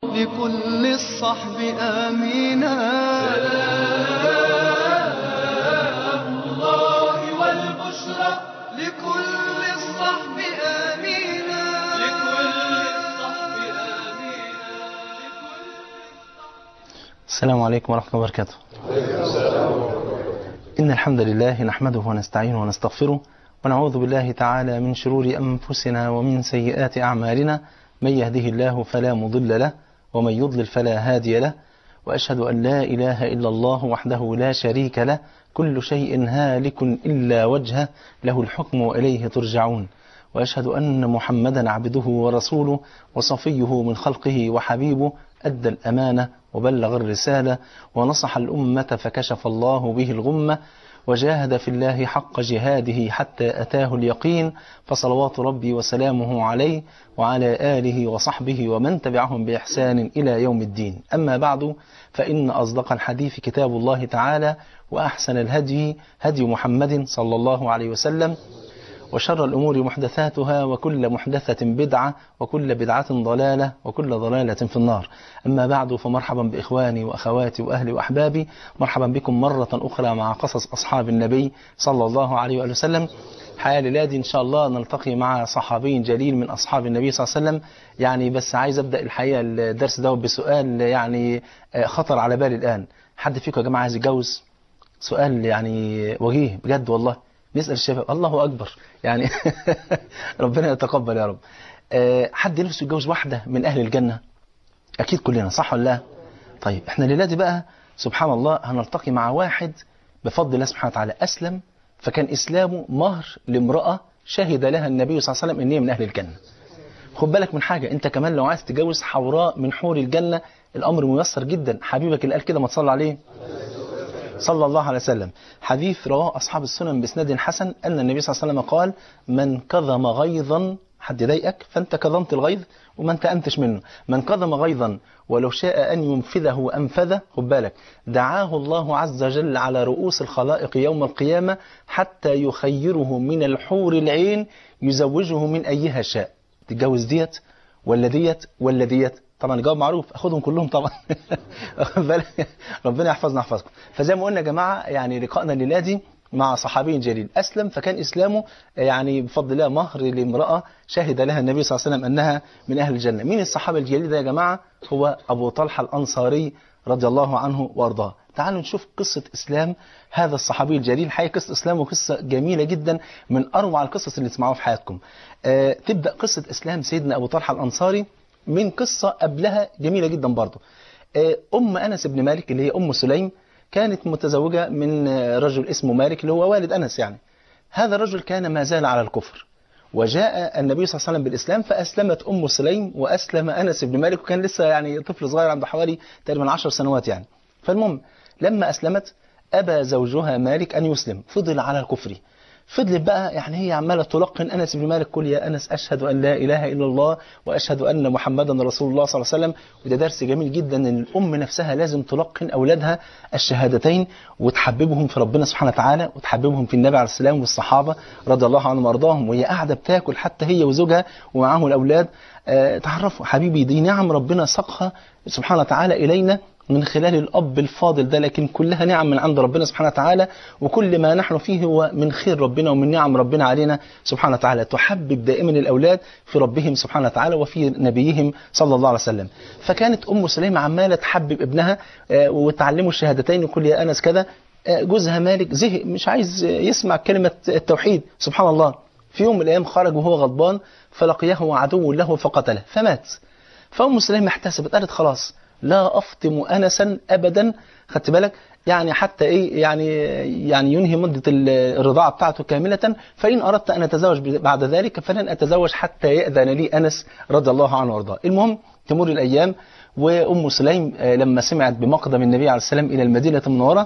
لكل الصحب آمينا سلام الله والبشرى لكل الصحب آمينا لكل الصحب آمينا السلام عليكم ورحمة الله وبركاته إن الحمد لله نحمده ونستعينه ونستغفره ونعوذ بالله تعالى من شرور أنفسنا ومن سيئات أعمالنا من يهده الله فلا مضل له ومن يضلل فلا هادي له وأشهد أن لا إله إلا الله وحده لا شريك له كل شيء هالك إلا وجهه له الحكم وإليه ترجعون وأشهد أن محمدا عبده ورسوله وصفيه من خلقه وحبيبه أدى الأمانة وبلغ الرسالة ونصح الأمة فكشف الله به الغمة وجاهد في الله حق جهاده حتى أتاه اليقين فصلوات ربي وسلامه عليه وعلى آله وصحبه ومن تبعهم بإحسان إلى يوم الدين أما بعد فإن أصدق الحديث كتاب الله تعالى وأحسن الهدي هدي محمد صلى الله عليه وسلم وشر الأمور محدثاتها وكل محدثة بدعة وكل بدعة ضلالة وكل ضلالة في النار أما بعد فمرحبا بإخواني وأخواتي وأهلي وأحبابي مرحبا بكم مرة أخرى مع قصص أصحاب النبي صلى الله عليه وآله وسلم حياة ليلادي إن شاء الله نلتقي مع صحابي جليل من أصحاب النبي صلى الله عليه وسلم يعني بس عايز أبدأ الحقيقة الدرس ده بسؤال يعني خطر على بالي الآن حد فيكم يا جماعة عايز يتجوز سؤال يعني وجيه بجد والله نسأل الشباب الله أكبر يعني ربنا يتقبل يا رب أه حد نفسه يتجوز واحدة من أهل الجنة أكيد كلنا صح ولا لا طيب احنا الليلة دي بقى سبحان الله هنلتقي مع واحد بفضل الله سبحانه وتعالى أسلم فكان إسلامه مهر لامرأة شهد لها النبي صلى الله عليه وسلم إن هي من أهل الجنة خد بالك من حاجة أنت كمان لو عايز تتجوز حوراء من حور الجنة الأمر ميسر جدا حبيبك اللي قال كده ما تصلي عليه صلى الله عليه وسلم حديث رواه أصحاب السنن بإسناد حسن أن النبي صلى الله عليه وسلم قال من كظم غيظا حد ضايقك فأنت كظمت الغيظ وما انت أنتش منه من كظم غيظا ولو شاء أن ينفذه أنفذه خد بالك دعاه الله عز وجل على رؤوس الخلائق يوم القيامة حتى يخيره من الحور العين يزوجه من أيها شاء تتجوز ديت ولا ديت ولا ديت طبعا الجواب معروف اخدهم كلهم طبعا ربنا يحفظنا يحفظكم فزي ما قلنا يا جماعه يعني لقائنا الليله دي مع صحابي جليل اسلم فكان اسلامه يعني بفضل الله مهر لامراه شهد لها النبي صلى الله عليه وسلم انها من اهل الجنه مين الصحابي الجليل ده يا جماعه هو ابو طلحه الانصاري رضي الله عنه وارضاه تعالوا نشوف قصة إسلام هذا الصحابي الجليل حقيقة قصة إسلامه قصة جميلة جدا من أروع القصص اللي تسمعوها في حياتكم آه تبدأ قصة إسلام سيدنا أبو طلحة الأنصاري من قصة قبلها جميلة جدا برضه أم أنس بن مالك اللي هي أم سليم كانت متزوجة من رجل اسمه مالك اللي هو والد أنس يعني هذا الرجل كان ما زال على الكفر وجاء النبي صلى الله عليه وسلم بالإسلام فأسلمت أم سليم وأسلم أنس بن مالك وكان لسه يعني طفل صغير عنده حوالي تقريبا 10 سنوات يعني فالمهم لما أسلمت أبى زوجها مالك أن يسلم فضل على الكفر فضلت بقى يعني هي عماله تلقن انس بن مالك قل يا انس اشهد ان لا اله الا الله واشهد ان محمدا رسول الله صلى الله عليه وسلم وده درس جميل جدا ان الام نفسها لازم تلقن اولادها الشهادتين وتحببهم في ربنا سبحانه وتعالى وتحببهم في النبي عليه السلام والصحابه رضي الله عنهم وارضاهم وهي قاعده بتاكل حتى هي وزوجها ومعاهم الاولاد أه تعرفوا حبيبي دي نعم ربنا ساقها سبحانه وتعالى الينا من خلال الأب الفاضل ده لكن كلها نعم من عند ربنا سبحانه وتعالى وكل ما نحن فيه هو من خير ربنا ومن نعم ربنا علينا سبحانه وتعالى تحبب دائما الأولاد في ربهم سبحانه وتعالى وفي نبيهم صلى الله عليه وسلم فكانت أم سليمة عمالة تحبب ابنها وتعلمه الشهادتين وكل يا أنس كذا جوزها مالك زهق مش عايز يسمع كلمة التوحيد سبحان الله في يوم من الأيام خرج وهو غضبان فلقيه عدو له فقتله فمات فأم سليمة احتسبت قالت خلاص لا أفطم أنسا أبدا خدت بالك يعني حتى إيه يعني يعني ينهي مدة الرضاعة بتاعته كاملة فإن أردت أن أتزوج بعد ذلك فلن أتزوج حتى يأذن لي أنس رضي الله عنه وارضاه المهم تمر الأيام وأم سليم لما سمعت بمقدم النبي عليه السلام إلى المدينة المنورة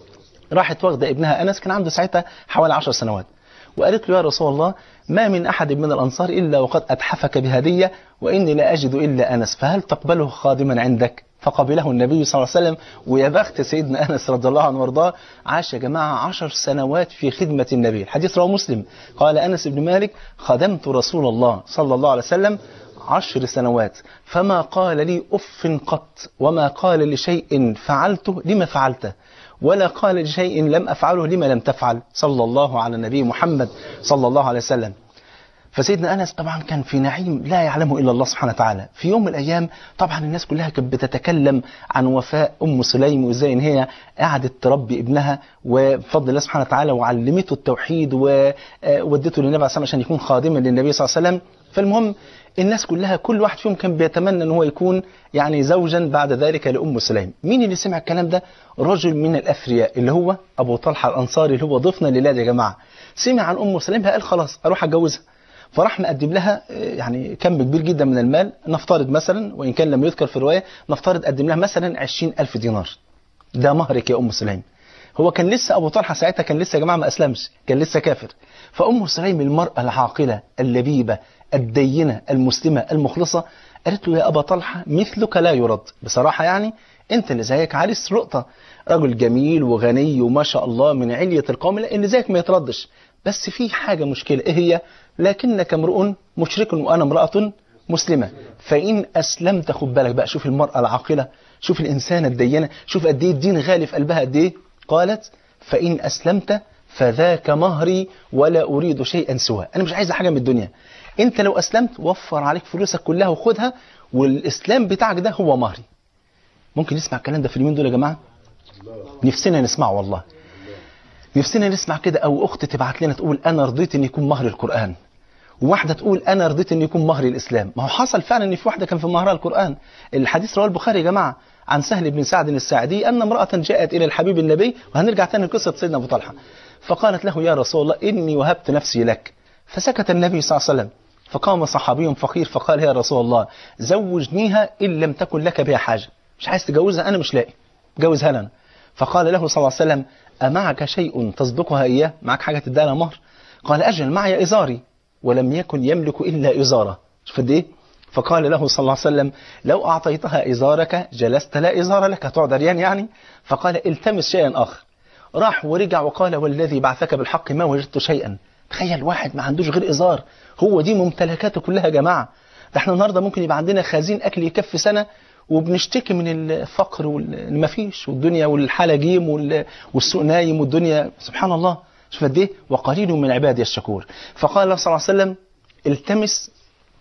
راحت واخدة ابنها أنس كان عنده ساعتها حوالي 10 سنوات وقالت له يا رسول الله ما من أحد من الأنصار إلا وقد أتحفك بهدية وإني لا أجد إلا أنس فهل تقبله خادما عندك فقبله النبي صلى الله عليه وسلم ويا بخت سيدنا أنس رضي الله عنه وارضاه عاش يا جماعة عشر سنوات في خدمة النبي الحديث رواه مسلم قال أنس بن مالك خدمت رسول الله صلى الله عليه وسلم عشر سنوات فما قال لي أف قط وما قال لشيء فعلته لما فعلته ولا قال لشيء لم أفعله لما لم تفعل صلى الله على النبي محمد صلى الله عليه وسلم فسيدنا انس طبعا كان في نعيم لا يعلمه الا الله سبحانه وتعالى في يوم من الايام طبعا الناس كلها كانت بتتكلم عن وفاء ام سليم وازاي ان هي قعدت تربي ابنها وبفضل الله سبحانه وتعالى وعلمته التوحيد وودته للنبي عليه الصلاه عشان يكون خادما للنبي صلى الله عليه وسلم فالمهم الناس كلها كل واحد فيهم كان بيتمنى ان هو يكون يعني زوجا بعد ذلك لام سليم مين اللي سمع الكلام ده رجل من الاثرياء اللي هو ابو طلحه الانصاري اللي هو ضيفنا لله يا جماعه سمع عن ام سليم قال خلاص اروح اتجوزها فراح مقدم لها يعني كم كبير جدا من المال نفترض مثلا وإن كان لم يذكر في الرواية نفترض قدم لها مثلا عشرين ألف دينار ده مهرك يا أم سليم هو كان لسه أبو طلحة ساعتها كان لسه يا جماعة ما أسلمش كان لسه كافر فأم سليم المرأة العاقلة اللبيبة الدينة المسلمة المخلصة قالت له يا أبا طلحة مثلك لا يرد بصراحة يعني أنت اللي زيك عريس لقطة رجل جميل وغني وما شاء الله من علية القوم لأن زيك ما يتردش بس في حاجة مشكلة إيه هي لكنك امرؤ مشرك وأنا امرأة مسلمة فإن أسلمت خد بالك بقى شوف المرأة العاقلة شوف الإنسانة الدينة شوف قد إيه الدين غالي في قلبها قد إيه قالت فإن أسلمت فذاك مهري ولا أريد شيئا سواه أنا مش عايز حاجة من الدنيا أنت لو أسلمت وفر عليك فلوسك كلها وخدها والإسلام بتاعك ده هو مهري ممكن نسمع الكلام ده في اليومين دول يا جماعة نفسنا نسمعه والله نفسنا نسمع كده او اخت تبعت لنا تقول انا رضيت ان يكون مهر القران وواحده تقول انا رضيت ان يكون مهر الاسلام ما هو حصل فعلا ان في واحده كان في مهرها القران الحديث رواه البخاري يا جماعه عن سهل بن سعد الساعدي ان امراه جاءت الى الحبيب النبي وهنرجع تاني لقصه سيدنا ابو طلحه فقالت له يا رسول الله اني وهبت نفسي لك فسكت النبي صلى الله عليه وسلم فقام صحابي فقير فقال يا رسول الله زوجنيها ان لم تكن لك بها حاجه مش عايز تجوزها انا مش لاقي جوزها لنا فقال له صلى الله عليه وسلم أمعك شيء تصدقها إياه معك حاجة تديها لها مهر قال أجل معي إزاري ولم يكن يملك إلا إزارة شوف قد إيه فقال له صلى الله عليه وسلم لو أعطيتها إزارك جلست لا إزار لك هتقعد عريان يعني فقال التمس شيئا آخر راح ورجع وقال والذي بعثك بالحق ما وجدت شيئا تخيل واحد ما عندوش غير إزار هو دي ممتلكاته كلها يا جماعة ده احنا النهاردة ممكن يبقى عندنا خزين أكل يكفي سنة وبنشتكي من الفقر وما فيش والدنيا والحاله جيم والسوق نايم والدنيا سبحان الله شوف قد ايه وقليل من عبادي الشكور فقال الله صلى الله عليه وسلم التمس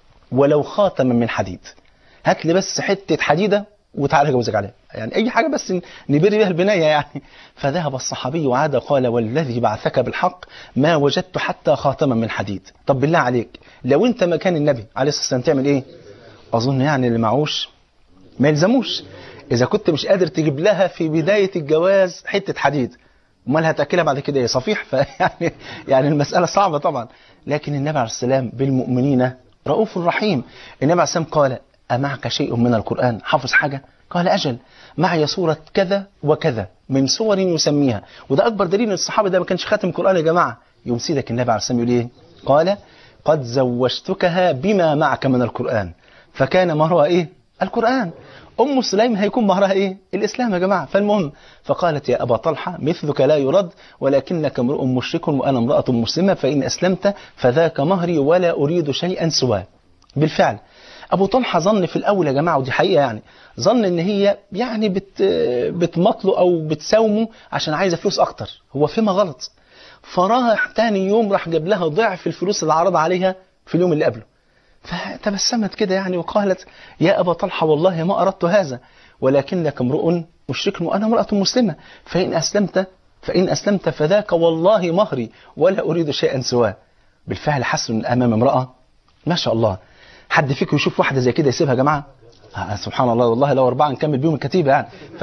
ولو خاتما من حديد هات لي بس حته حديده وتعالى جوزك عليها يعني اي حاجه بس نبر بها البنايه يعني فذهب الصحابي وعاد قال والذي بعثك بالحق ما وجدت حتى خاتما من حديد طب بالله عليك لو انت مكان النبي عليه الصلاه والسلام تعمل ايه اظن يعني اللي معوش ما يلزموش اذا كنت مش قادر تجيب لها في بدايه الجواز حته حديد امال هتاكلها بعد كده ايه صفيح فيعني يعني المساله صعبه طبعا لكن النبي عليه السلام بالمؤمنين رؤوف رحيم النبي عليه السلام قال امعك شيء من القران حافظ حاجه قال اجل معي سوره كذا وكذا من سور يسميها وده اكبر دليل ان الصحابه ده ما كانش خاتم قران يا جماعه يوم سيدك النبي عليه السلام يقول ايه قال قد زوجتكها بما معك من القران فكان مهرها ايه القرآن أم سليم هيكون مهرها إيه؟ الإسلام يا جماعة فالمهم فقالت يا أبا طلحة مثلك لا يرد ولكنك امرؤ مشرك وأنا امرأة مسلمة فإن أسلمت فذاك مهري ولا أريد شيئا سواه بالفعل أبو طلحة ظن في الأول يا جماعة ودي حقيقة يعني ظن إن هي يعني بت بتمطله أو بتساومه عشان عايزة فلوس أكتر هو فيما غلط فراح تاني يوم راح جاب لها ضعف الفلوس اللي عرض عليها في اليوم اللي قبله فتبسمت كده يعني وقالت يا أبا طلحة والله ما أردت هذا ولكنك امرؤ مشرك وأنا امرأة مسلمة فإن أسلمت فإن أسلمت فذاك والله مهري ولا أريد شيئا سواه بالفعل حس من أمام امرأة ما شاء الله حد فيكم يشوف واحدة زي كده يسيبها يا جماعة آه سبحان الله والله لو أربعة نكمل بيهم الكتيبة يعني ف...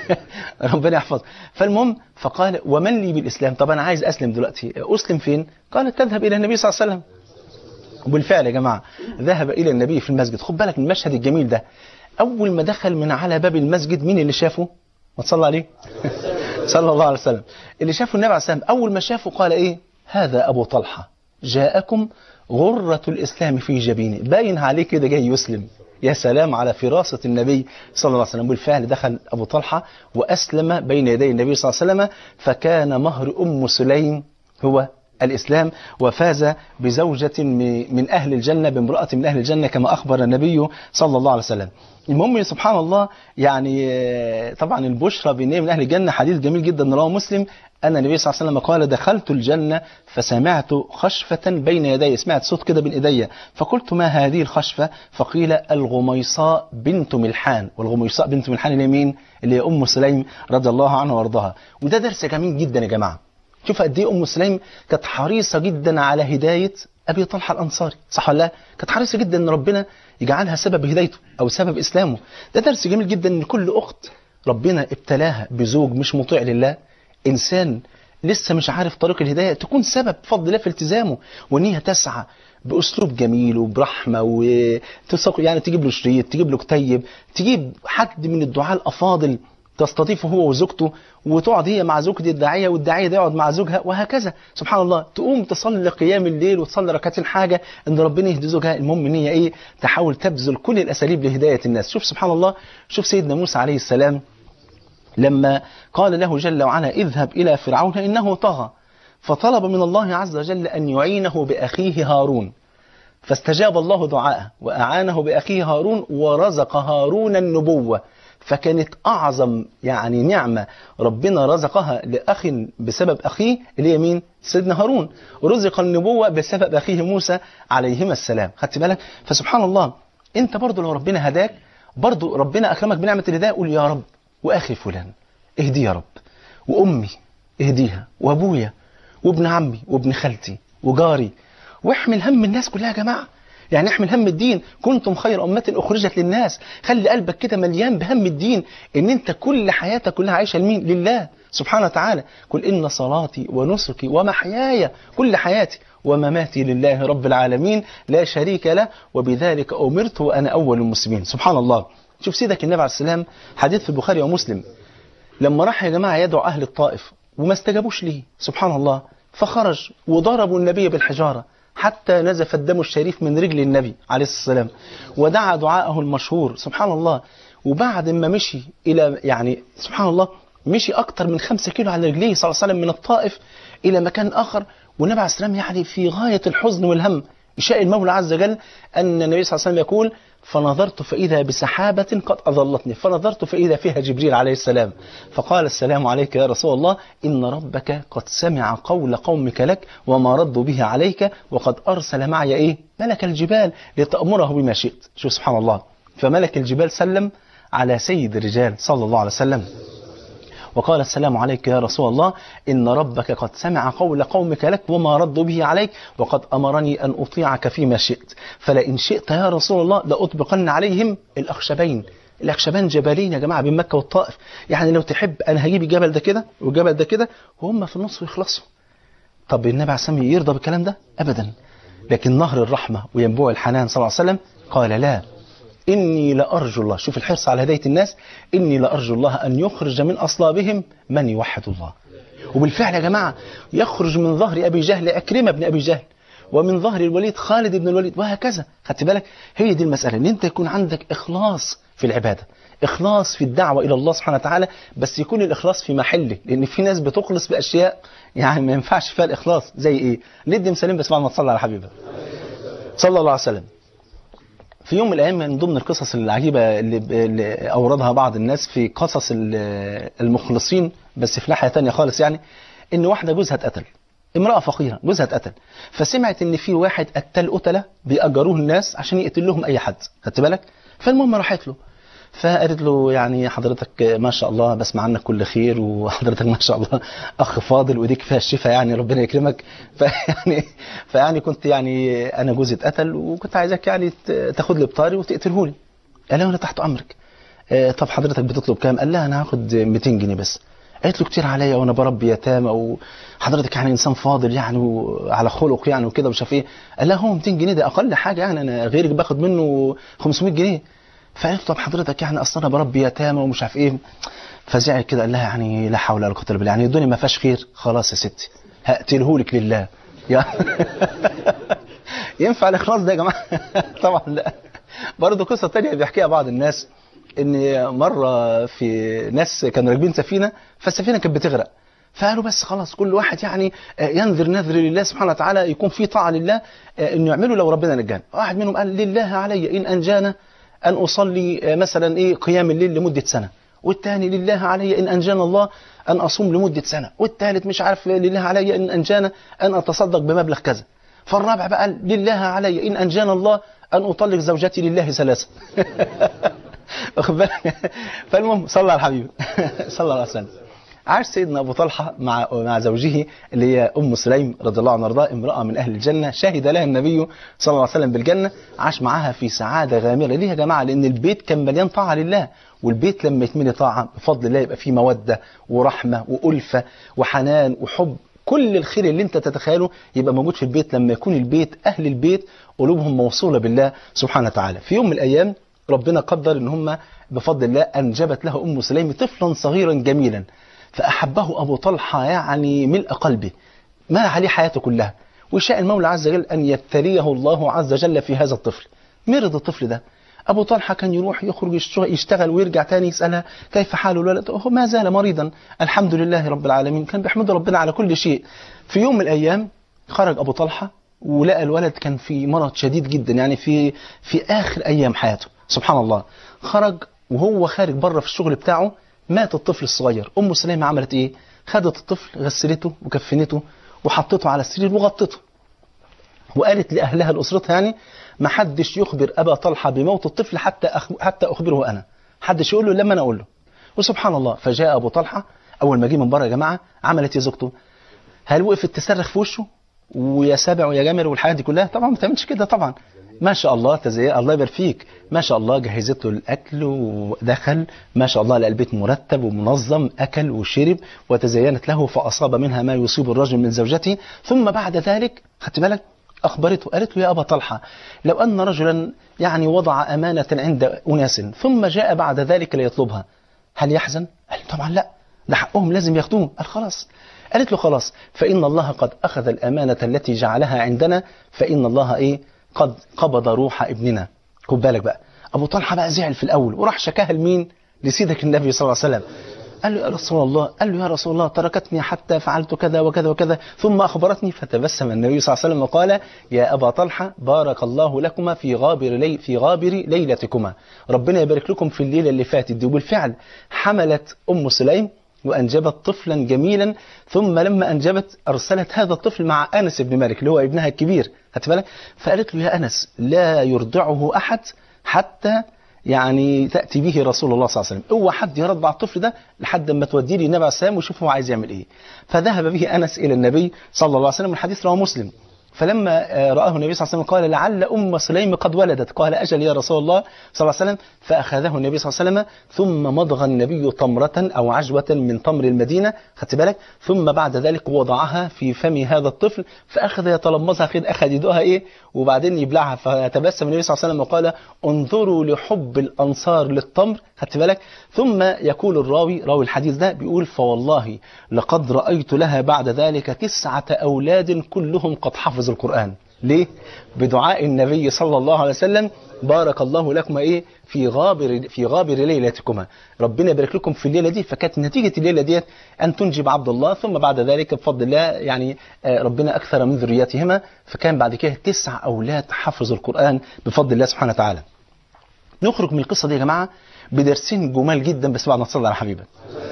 ربنا يحفظ فالمهم فقال ومن لي بالإسلام طب أنا عايز أسلم دلوقتي أسلم فين قالت تذهب إلى النبي صلى الله عليه وسلم وبالفعل يا جماعة ذهب إلى النبي في المسجد خد بالك من المشهد الجميل ده أول ما دخل من على باب المسجد مين اللي شافه ما تصلى عليه صلى الله عليه وسلم اللي شافه النبي عليه السلام أول ما شافه قال إيه هذا أبو طلحة جاءكم غرة الإسلام في جبينه باين عليه كده جاي يسلم يا سلام على فراسة النبي صلى الله عليه وسلم بالفعل دخل أبو طلحة وأسلم بين يدي النبي صلى الله عليه وسلم فكان مهر أم سليم هو الإسلام وفاز بزوجة م- من أهل الجنة بامرأة من أهل الجنة كما أخبر النبي صلى الله عليه وسلم المهم سبحان الله يعني آه، طبعا البشرى بإن هي من أهل الجنة حديث جميل جدا رواه مسلم أن النبي صلى الله عليه وسلم قال دخلت الجنة فسمعت خشفة بين يدي سمعت صوت كده بين إيدي فقلت ما هذه الخشفة فقيل الغميصاء بنت ملحان والغميصاء بنت ملحان اللي هي مين اللي هي أم سليم رضي الله عنها وارضاها وده درس جميل جدا يا جماعة شوف قد ايه ام سليم كانت حريصه جدا على هدايه ابي طلحه الانصاري صح ولا لا كانت حريصه جدا ان ربنا يجعلها سبب هدايته او سبب اسلامه ده درس جميل جدا ان كل اخت ربنا ابتلاها بزوج مش مطيع لله انسان لسه مش عارف طريق الهدايه تكون سبب بفضل الله في التزامه وان هي تسعى باسلوب جميل وبرحمه وتسق يعني تجيب له شريط تجيب له كتيب تجيب حد من الدعاء الافاضل تستضيفه هو وزوجته وتقعد هي مع زوجة الداعية والداعية ده يقعد مع زوجها وهكذا سبحان الله تقوم تصلي قيام الليل وتصلي ركعتين حاجة ان ربنا يهدي زوجها المهم ان هي ايه تحاول تبذل كل الاساليب لهداية الناس شوف سبحان الله شوف سيدنا موسى عليه السلام لما قال له جل وعلا اذهب إلى فرعون إنه طغى فطلب من الله عز وجل أن يعينه بأخيه هارون فاستجاب الله دعاءه وأعانه بأخيه هارون ورزق هارون النبوة فكانت أعظم يعني نعمة ربنا رزقها لأخ بسبب أخيه اللي هي مين؟ سيدنا هارون ورزق النبوة بسبب أخيه موسى عليهما السلام خدت بالك؟ فسبحان الله أنت برضو لو ربنا هداك برضو ربنا أكرمك بنعمة الهداية قول يا رب وأخي فلان اهدي يا رب وأمي اهديها وأبويا وابن عمي وابن خالتي وجاري واحمل هم الناس كلها يا جماعة يعني احمل هم الدين كنتم خير أمة أخرجت للناس خلي قلبك كده مليان بهم الدين ان انت كل حياتك كلها عايشة لمين لله سبحانه وتعالى قل إن صلاتي ونسكي ومحياي كل حياتي ومماتي لله رب العالمين لا شريك له وبذلك أمرت وأنا أول المسلمين سبحان الله شوف سيدك النبي عليه السلام حديث في البخاري ومسلم لما راح يا جماعة يدعو أهل الطائف وما استجابوش ليه سبحان الله فخرج وضربوا النبي بالحجارة حتى نزف الدم الشريف من رجل النبي عليه الصلاة والسلام ودعا دعاءه المشهور سبحان الله وبعد ما مشي إلى يعني سبحان الله مشي أكتر من خمسة كيلو على رجليه صلى الله عليه وسلم من الطائف إلى مكان آخر والنبي عليه السلام يعني في غاية الحزن والهم يشاء المولى عز وجل أن النبي صلى الله عليه وسلم يقول فنظرت فإذا بسحابة قد أظلتني فنظرت فإذا فيها جبريل عليه السلام فقال السلام عليك يا رسول الله إن ربك قد سمع قول قومك لك وما ردوا به عليك وقد أرسل معي إيه ملك الجبال لتأمره بما شئت شو سبحان الله فملك الجبال سلم على سيد الرجال صلى الله عليه وسلم وقال السلام عليك يا رسول الله إن ربك قد سمع قول قومك لك وما ردوا به عليك وقد أمرني أن أطيعك فيما شئت فلئن شئت يا رسول الله لأطبقن عليهم الأخشبين الأخشبان جبلين يا جماعة بين مكة والطائف يعني لو تحب أنا هجيب الجبل ده كده والجبل ده كده وهم في النص يخلصوا طب النبي عليه الصلاة والسلام يرضى بالكلام ده أبدا لكن نهر الرحمة وينبوع الحنان صلى الله عليه وسلم قال لا إني لأرجو الله شوف الحرص على هداية الناس إني لأرجو الله أن يخرج من أصلابهم من يوحد الله وبالفعل يا جماعة يخرج من ظهر أبي جهل أكرمة بن أبي جهل ومن ظهر الوليد خالد بن الوليد وهكذا خدت بالك هي دي المسألة ان انت يكون عندك إخلاص في العبادة إخلاص في الدعوة إلى الله سبحانه وتعالى بس يكون الإخلاص في محله لأن في ناس بتخلص بأشياء يعني ما ينفعش فيها الإخلاص زي إيه ندي مثالين بس بعد ما تصلي على حبيبك صلى الله عليه وسلم في يوم من الأيام من ضمن القصص العجيبة اللي, اللي أوردها بعض الناس في قصص المخلصين بس في ناحية تانية خالص يعني إن واحدة جوزها اتقتل امرأة فقيرة جوزها اتقتل فسمعت إن في واحد قتل قتلة بيأجروه الناس عشان يقتل لهم أي حد خدت بالك فالمهم راحت له فقالت له يعني حضرتك ما شاء الله بسمع عنك كل خير وحضرتك ما شاء الله اخ فاضل وايديك فيها الشفاء يعني ربنا يكرمك فيعني فيعني كنت يعني انا جوزي اتقتل وكنت عايزك يعني تاخد لي بطاري وتقتله لي قال له انا تحت امرك طب حضرتك بتطلب كام قال لها انا هاخد 200 جنيه بس قالت له كتير عليا وانا بربي يتامى وحضرتك يعني انسان فاضل يعني وعلى خلق يعني وكده ومش عارف ايه قال لها هو 200 جنيه ده اقل حاجه يعني انا غيرك باخد منه 500 جنيه فقالت طب حضرتك يعني اصل انا بربي يتامى ومش عارف ايه فزعل كده قال لها يعني لا حول ولا قوه الا بالله يعني الدنيا ما فيهاش خير خلاص يا ستي هقتله لك لله ينفع الاخلاص ده يا جماعه طبعا لا برضه قصه ثانيه بيحكيها بعض الناس ان مره في ناس كانوا راكبين سفينه فالسفينه كانت بتغرق فقالوا بس خلاص كل واحد يعني آه، ينذر نذر لله سبحانه وتعالى يكون في طاعه لله آه، انه يعمله لو ربنا نجانا واحد منهم قال لله علي ان انجانا ان اصلي آه، مثلا ايه قيام الليل لمده سنه والثاني لله علي ان انجانا الله ان اصوم لمده سنه والثالث مش عارف لله علي ان انجانا ان اتصدق بمبلغ كذا فالرابع بقى قال لله علي ان انجانا الله ان اطلق زوجتي لله ثلاثه واخد بالك فالمهم صلى على الحبيب صلى الله عليه وسلم عاش سيدنا ابو طلحه مع مع زوجه اللي هي ام سليم رضي الله عنها وارضاها امراه من اهل الجنه شهد لها النبي صلى الله عليه وسلم بالجنه عاش معاها في سعاده غامره ليه يا جماعه لان البيت كان مليان طاعه لله والبيت لما يتملي طاعه بفضل الله يبقى فيه موده ورحمه والفه وحنان وحب كل الخير اللي انت تتخيله يبقى موجود في البيت لما يكون البيت اهل البيت قلوبهم موصوله بالله سبحانه وتعالى في يوم من الايام ربنا قدر ان هم بفضل الله انجبت له ام سليم طفلا صغيرا جميلا فاحبه ابو طلحه يعني ملء قلبه ما عليه حياته كلها وشاء المولى عز وجل ان يبتليه الله عز وجل في هذا الطفل مرض الطفل ده ابو طلحه كان يروح يخرج يشتغل- يشتغل ويرجع تاني يسالها كيف حال الولد هو ما زال مريضا الحمد لله رب العالمين كان بيحمد ربنا على كل شيء في يوم من الايام خرج ابو طلحه ولقى الولد كان في مرض شديد جدا يعني في في اخر ايام حياته سبحان الله خرج وهو خارج بره في الشغل بتاعه مات الطفل الصغير ام سليمه عملت ايه خدت الطفل غسلته وكفنته وحطته على السرير وغطته وقالت لاهلها لاسرتها يعني ما حدش يخبر ابا طلحه بموت الطفل حتى أخ... حتى اخبره انا حدش يقول له لما انا اقول له وسبحان الله فجاء ابو طلحه اول ما جه من بره يا جماعه عملت يا زوجته هل وقفت تصرخ في وشه ويا سابع ويا جامر والحاجات دي كلها طبعا ما تعملش كده طبعا ما شاء الله تزي الله يبارك فيك ما شاء الله جهزت له الاكل ودخل ما شاء الله لقى البيت مرتب ومنظم اكل وشرب وتزينت له فاصاب منها ما يصيب الرجل من زوجته ثم بعد ذلك خدت بالك اخبرته قالت له يا ابا طلحه لو ان رجلا يعني وضع امانه عند اناس ثم جاء بعد ذلك ليطلبها هل يحزن؟ قال طبعا لا ده حقهم لازم ياخدوه قال خلاص قالت له خلاص فإن الله قد أخذ الأمانة التي جعلها عندنا فإن الله إيه قد قبض روح ابننا خد بالك بقى أبو طلحة بقى زعل في الأول وراح شكاها لمين لسيدك النبي صلى الله عليه وسلم قال له يا رسول الله قال له يا رسول الله تركتني حتى فعلت كذا وكذا وكذا ثم أخبرتني فتبسم النبي صلى الله عليه وسلم وقال يا أبا طلحة بارك الله لكما في غابر لي في غابر ليلتكما ربنا يبارك لكم في الليلة اللي فاتت دي وبالفعل حملت أم سليم وأنجبت طفلا جميلا ثم لما أنجبت أرسلت هذا الطفل مع أنس بن مالك اللي هو ابنها الكبير هات بالك فقالت له يا أنس لا يرضعه أحد حتى يعني تأتي به رسول الله صلى الله عليه وسلم اوعى حد يرضع الطفل ده لحد ما توديه للنبي عليه السلام ويشوف هو عايز يعمل ايه فذهب به أنس إلى النبي صلى الله عليه وسلم الحديث رواه مسلم فلما آه، رآه النبي صلى الله عليه وسلم قال لعل أم سليم قد ولدت قال أجل يا رسول الله صلى الله عليه وسلم فأخذه النبي صلى الله عليه وسلم ثم مضغ النبي تمرة أو عجوة من تمر المدينة خدت بالك ثم بعد ذلك وضعها في فم هذا الطفل فأخذ يتلمظها كده أخذ يدوها إيه وبعدين يبلعها فتبسم النبي صلى الله عليه وسلم وقال انظروا لحب الأنصار للتمر خدت بالك ثم يقول الراوي راوي الحديث ده بيقول فوالله لقد رأيت لها بعد ذلك تسعة أولاد كلهم قد حفظوا القرآن ليه؟ بدعاء النبي صلى الله عليه وسلم بارك الله لكم ايه في غابر في غابر ليلتكما ربنا يبارك لكم في الليله دي فكانت نتيجه الليله ديت ان تنجب عبد الله ثم بعد ذلك بفضل الله يعني آه، ربنا اكثر من ذريتهما فكان بعد كده تسع اولاد حفظوا القران بفضل الله سبحانه وتعالى نخرج من القصه دي يا جماعه بدرسين جمال جدا بس بعد ما تصلي على حبيبك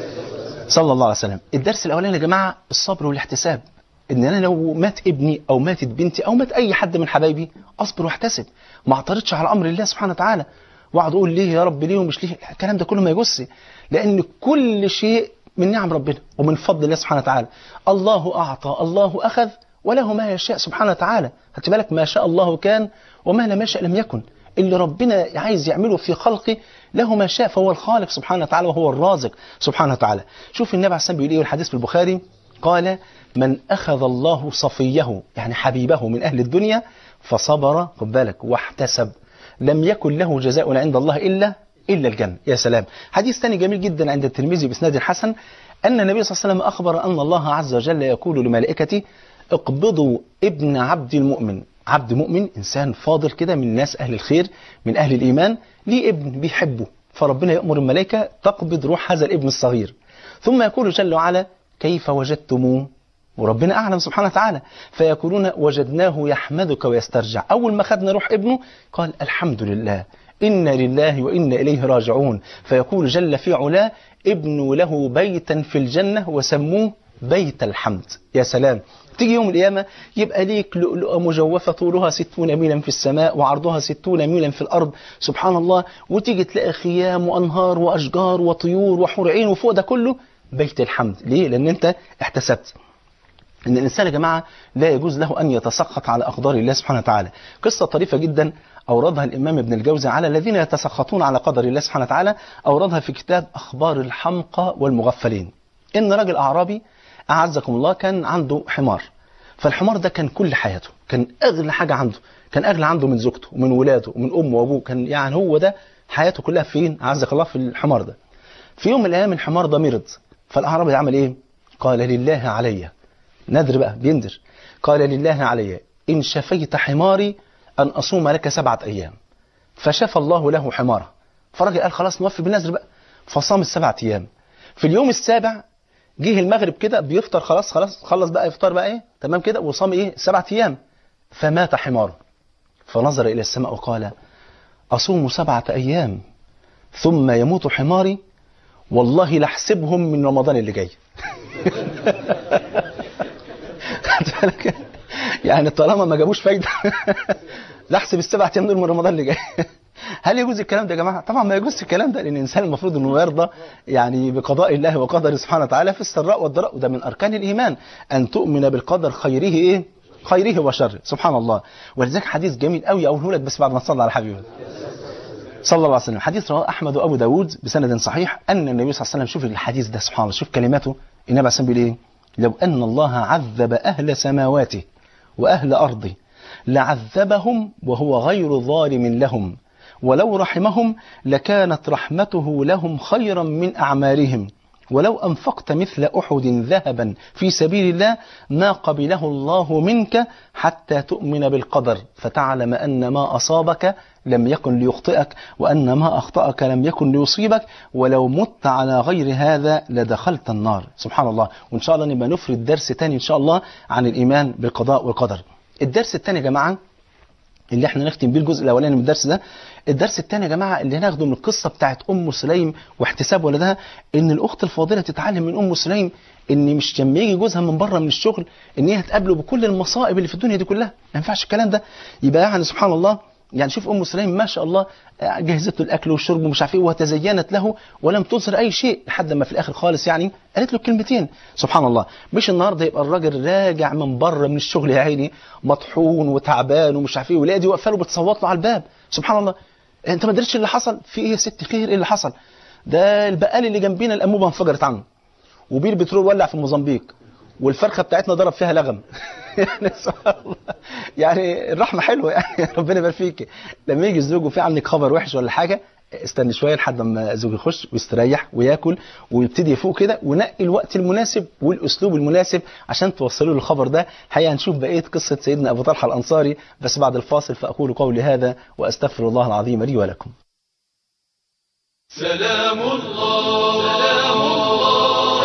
صلى الله عليه وسلم الدرس الاولاني يا جماعه الصبر والاحتساب ان انا لو مات ابني او ماتت بنتي او مات اي حد من حبايبي اصبر واحتسب ما اعترضش على امر الله سبحانه وتعالى واقعد اقول ليه يا رب ليه ومش ليه الكلام ده كله ما يجوزش لان كل شيء من نعم ربنا ومن فضل الله سبحانه وتعالى الله اعطى الله اخذ وله ما يشاء سبحانه وتعالى خدت بالك ما شاء الله كان وما لم يشاء لم يكن اللي ربنا عايز يعمله في خلقه له ما شاء فهو الخالق سبحانه وتعالى وهو الرازق سبحانه وتعالى شوف النبي عليه الصلاه والسلام بيقول ايه والحديث في البخاري قال من أخذ الله صفيه يعني حبيبه من أهل الدنيا فصبر خد بالك واحتسب لم يكن له جزاء عند الله إلا إلا الجنة يا سلام حديث ثاني جميل جدا عند الترمذي بإسناد الحسن أن النبي صلى الله عليه وسلم أخبر أن الله عز وجل يقول لملائكته اقبضوا ابن عبد المؤمن عبد مؤمن إنسان فاضل كده من ناس أهل الخير من أهل الإيمان ليه ابن بيحبه فربنا يأمر الملائكة تقبض روح هذا الابن الصغير ثم يقول جل وعلا كيف وجدتموه وربنا أعلم سبحانه وتعالى فيقولون وجدناه يحمدك ويسترجع أول ما خدنا روح ابنه قال الحمد لله إنا لله وإنا إليه راجعون فيقول جل في علاه ابنوا له بيتا في الجنة وسموه بيت الحمد يا سلام تيجي يوم القيامة يبقى ليك لؤلؤة مجوفة طولها ستون ميلا في السماء وعرضها ستون ميلا في الأرض سبحان الله وتيجي تلاقي خيام وأنهار وأشجار وطيور وحور عين وفوق ده كله بيت الحمد ليه؟ لأن أنت احتسبت ان الانسان يا جماعه لا يجوز له ان يتسخط على اقدار الله سبحانه وتعالى قصه طريفه جدا اوردها الامام ابن الجوزي على الذين يتسخطون على قدر الله سبحانه وتعالى اوردها في كتاب اخبار الحمقى والمغفلين ان راجل اعرابي اعزكم الله كان عنده حمار فالحمار ده كان كل حياته كان اغلى حاجه عنده كان اغلى عنده من زوجته ومن ولاده ومن امه وابوه كان يعني هو ده حياته كلها فين اعزك الله في الحمار ده في يوم من الايام الحمار ده مرض فالاعرابي عمل ايه قال لله عليّ نذر بقى بينذر قال لله علي إن شفيت حماري أن أصوم لك سبعة أيام فشفى الله له حماره فالراجل قال خلاص نوفي بالنذر بقى فصام السبعة أيام في اليوم السابع جه المغرب كده بيفطر خلاص خلاص خلص بقى يفطر بقى ايه تمام كده وصام ايه سبعة أيام فمات حماره فنظر إلى السماء وقال أصوم سبعة أيام ثم يموت حماري والله لحسبهم من رمضان اللي جاي يعني طالما ما جابوش فايده لا احسب السبع ايام دول من رمضان اللي جاي هل يجوز الكلام ده يا جماعه؟ طبعا ما يجوز الكلام ده لان الانسان المفروض انه يرضى يعني بقضاء الله وقدره سبحانه وتعالى في السراء والضراء وده من اركان الايمان ان تؤمن بالقدر خيره ايه؟ خيره وشره سبحان الله ولذلك حديث جميل قوي اقوله لك بس بعد ما تصلي على حبيبك صلى الله عليه وسلم حديث رواه احمد وابو داود بسند صحيح ان النبي صلى الله عليه وسلم شوف الحديث ده سبحان الله شوف كلماته النبي عليه الصلاه والسلام بيقول ايه؟ لو أن الله عذب أهل سماواته وأهل أرضه لعذبهم وهو غير ظالم لهم ولو رحمهم لكانت رحمته لهم خيرا من أعمالهم ولو أنفقت مثل أحد ذهبا في سبيل الله ما قبله الله منك حتى تؤمن بالقدر فتعلم أن ما أصابك لم يكن ليخطئك وأن ما أخطأك لم يكن ليصيبك ولو مت على غير هذا لدخلت النار سبحان الله وإن شاء الله نبقى نفرد درس تاني إن شاء الله عن الإيمان بالقضاء والقدر الدرس الثاني يا جماعة اللي احنا نختم بيه الجزء الاولاني من الدرس ده الدرس الثاني يا جماعه اللي هناخده من القصه بتاعت ام سليم واحتساب ولدها ان الاخت الفاضله تتعلم من ام سليم ان مش لما يجي جوزها من بره من الشغل ان هي تقابله بكل المصائب اللي في الدنيا دي كلها ما ينفعش الكلام ده يبقى يعني سبحان الله يعني شوف ام سليم ما شاء الله جهزت له الاكل والشرب ومش عارف ايه وتزينت له ولم تظهر اي شيء لحد ما في الاخر خالص يعني قالت له كلمتين سبحان الله مش النهارده يبقى الراجل راجع من بره من الشغل يا عيني مطحون وتعبان ومش عارف ايه ولاقي دي واقفه له بتصوت له على الباب سبحان الله انت ما درتش اللي حصل في ايه يا ست خير ايه اللي حصل ده البقال اللي جنبينا الانبوبه انفجرت عنه وبير بترول ولع في موزمبيق والفرخه بتاعتنا ضرب فيها لغم يعني سبحان الله يعني الرحمه حلوه يعني ربنا يبارك فيك لما يجي الزوج وفي عندك خبر وحش ولا حاجه استني شويه لحد ما الزوج يخش ويستريح وياكل ويبتدي يفوق كده ونقي الوقت المناسب والاسلوب المناسب عشان توصلوا له الخبر ده الحقيقه هنشوف بقيه قصه سيدنا ابو طلحه الانصاري بس بعد الفاصل فاقول قولي هذا واستغفر الله العظيم لي ولكم سلام الله سلام الله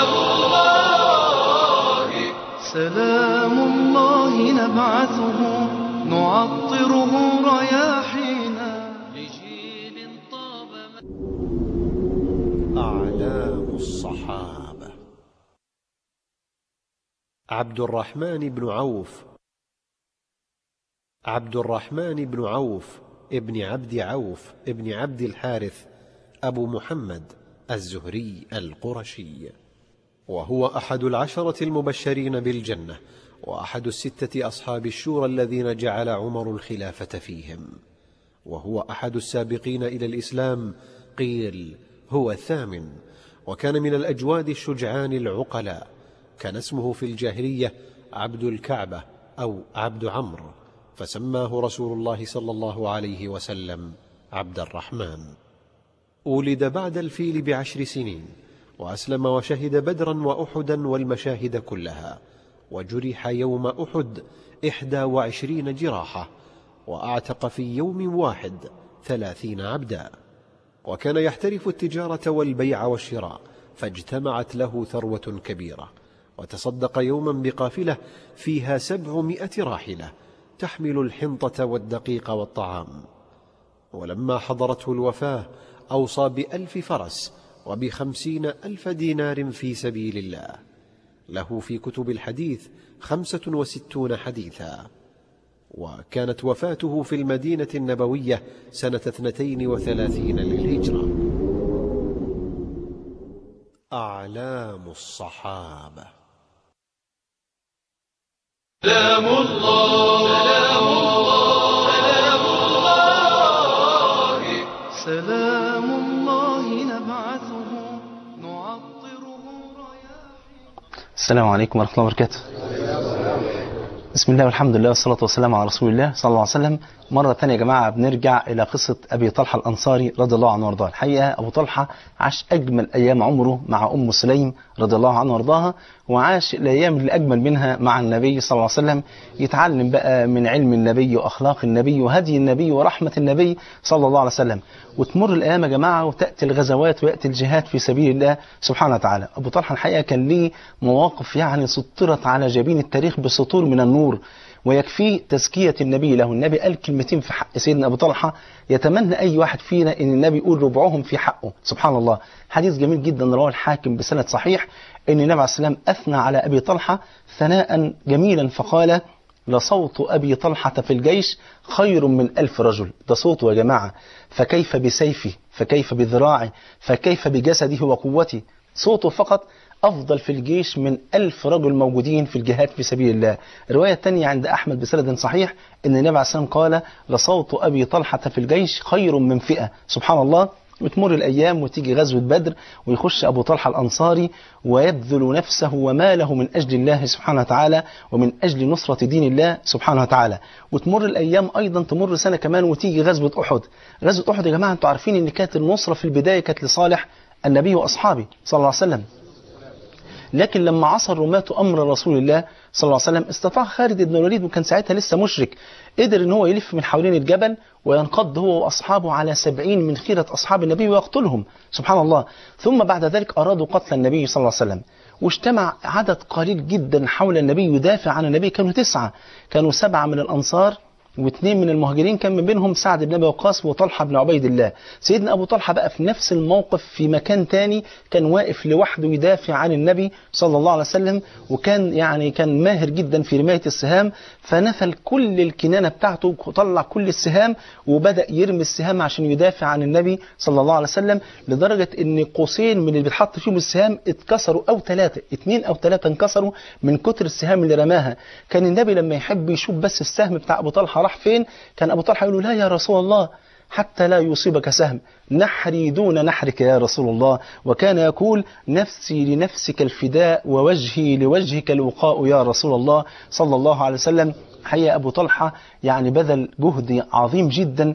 سلام الله سلام الله نبعثه نعطره رياحينا لجيل طاب أعلام الصحابة عبد الرحمن بن عوف عبد الرحمن بن عوف ابن عبد عوف ابن عبد الحارث أبو محمد الزهري القرشي وهو أحد العشرة المبشرين بالجنة وأحد الستة أصحاب الشورى الذين جعل عمر الخلافة فيهم وهو أحد السابقين إلى الإسلام قيل هو الثامن وكان من الأجواد الشجعان العقلاء كان اسمه في الجاهلية عبد الكعبة أو عبد عمرو فسماه رسول الله صلى الله عليه وسلم عبد الرحمن ولد بعد الفيل بعشر سنين وأسلم وشهد بدرا وأحدا والمشاهد كلها وجرح يوم أحد إحدى وعشرين جراحة وأعتق في يوم واحد ثلاثين عبدا وكان يحترف التجارة والبيع والشراء فاجتمعت له ثروة كبيرة وتصدق يوما بقافلة فيها سبعمائة راحلة تحمل الحنطة والدقيق والطعام ولما حضرته الوفاة أوصى بألف فرس وبخمسين ألف دينار في سبيل الله له في كتب الحديث خمسة وستون حديثا وكانت وفاته في المدينة النبوية سنة اثنتين وثلاثين للهجرة أعلام الصحابة سلام الله سلام الله سلام الله سلام الله نبعثه نعطره رياحين السلام عليكم ورحمة الله وبركاته بسم الله والحمد لله والصلاة والسلام على رسول الله صلى الله عليه وسلم مرة ثانية يا جماعة بنرجع إلى قصة أبي طلحة الأنصاري رضي الله عنه وارضاه الحقيقة أبو طلحة عاش أجمل أيام عمره مع أم سليم رضي الله عنه وارضاها وعاش الأيام اللي أجمل منها مع النبي صلى الله عليه وسلم يتعلم بقى من علم النبي وأخلاق النبي وهدي النبي ورحمة النبي صلى الله عليه وسلم وتمر الأيام يا جماعة وتأتي الغزوات ويأتي الجهاد في سبيل الله سبحانه وتعالى أبو طلحة الحقيقة كان ليه مواقف يعني سطرت على جبين التاريخ بسطور من النور ويكفي تزكية النبي له النبي قال كلمتين في حق سيدنا أبو طلحة يتمنى أي واحد فينا أن النبي يقول ربعهم في حقه سبحان الله حديث جميل جدا رواه الحاكم بسند صحيح أن النبي عليه السلام أثنى على أبي طلحة ثناء جميلا فقال لصوت أبي طلحة في الجيش خير من ألف رجل ده صوته يا جماعة فكيف بسيفه فكيف بذراعه فكيف بجسده وقوته صوته فقط أفضل في الجيش من ألف رجل موجودين في الجهاد في سبيل الله الرواية الثانية عند أحمد بسند صحيح أن النبي عليه السلام قال لصوت أبي طلحة في الجيش خير من فئة سبحان الله وتمر الأيام وتيجي غزوة بدر ويخش أبو طلحة الأنصاري ويبذل نفسه وماله من أجل الله سبحانه وتعالى ومن أجل نصرة دين الله سبحانه وتعالى وتمر الأيام أيضا تمر سنة كمان وتيجي غزوة أحد غزوة أحد يا جماعة أنتوا عارفين أن كانت النصرة في البداية كانت لصالح النبي وأصحابه صلى الله عليه وسلم لكن لما عصى الرماة أمر رسول الله صلى الله عليه وسلم استطاع خالد بن الوليد وكان ساعتها لسه مشرك قدر ان هو يلف من حوالين الجبل وينقض هو وأصحابه على سبعين من خيرة أصحاب النبي ويقتلهم سبحان الله ثم بعد ذلك أرادوا قتل النبي صلى الله عليه وسلم واجتمع عدد قليل جدا حول النبي يدافع عن النبي كانوا تسعة كانوا سبعة من الأنصار واثنين من المهاجرين كان من بينهم سعد بن ابي وقاص وطلحه بن عبيد الله سيدنا ابو طلحه بقى في نفس الموقف في مكان تاني كان واقف لوحده يدافع عن النبي صلى الله عليه وسلم وكان يعني كان ماهر جدا في رمايه السهام فنفل كل الكنانه بتاعته وطلع كل السهام وبدا يرمي السهام عشان يدافع عن النبي صلى الله عليه وسلم لدرجه ان قوسين من اللي بيتحط فيهم السهام اتكسروا او ثلاثه اثنين او ثلاثه انكسروا من كتر السهام اللي رماها كان النبي لما يحب يشوف بس السهم بتاع ابو طلحه راح فين كان أبو طلحة يقول له لا يا رسول الله حتى لا يصيبك سهم نحري دون نحرك يا رسول الله وكان يقول نفسي لنفسك الفداء ووجهي لوجهك الوقاء يا رسول الله صلى الله عليه وسلم حقيقة أبو طلحة يعني بذل جهد عظيم جدا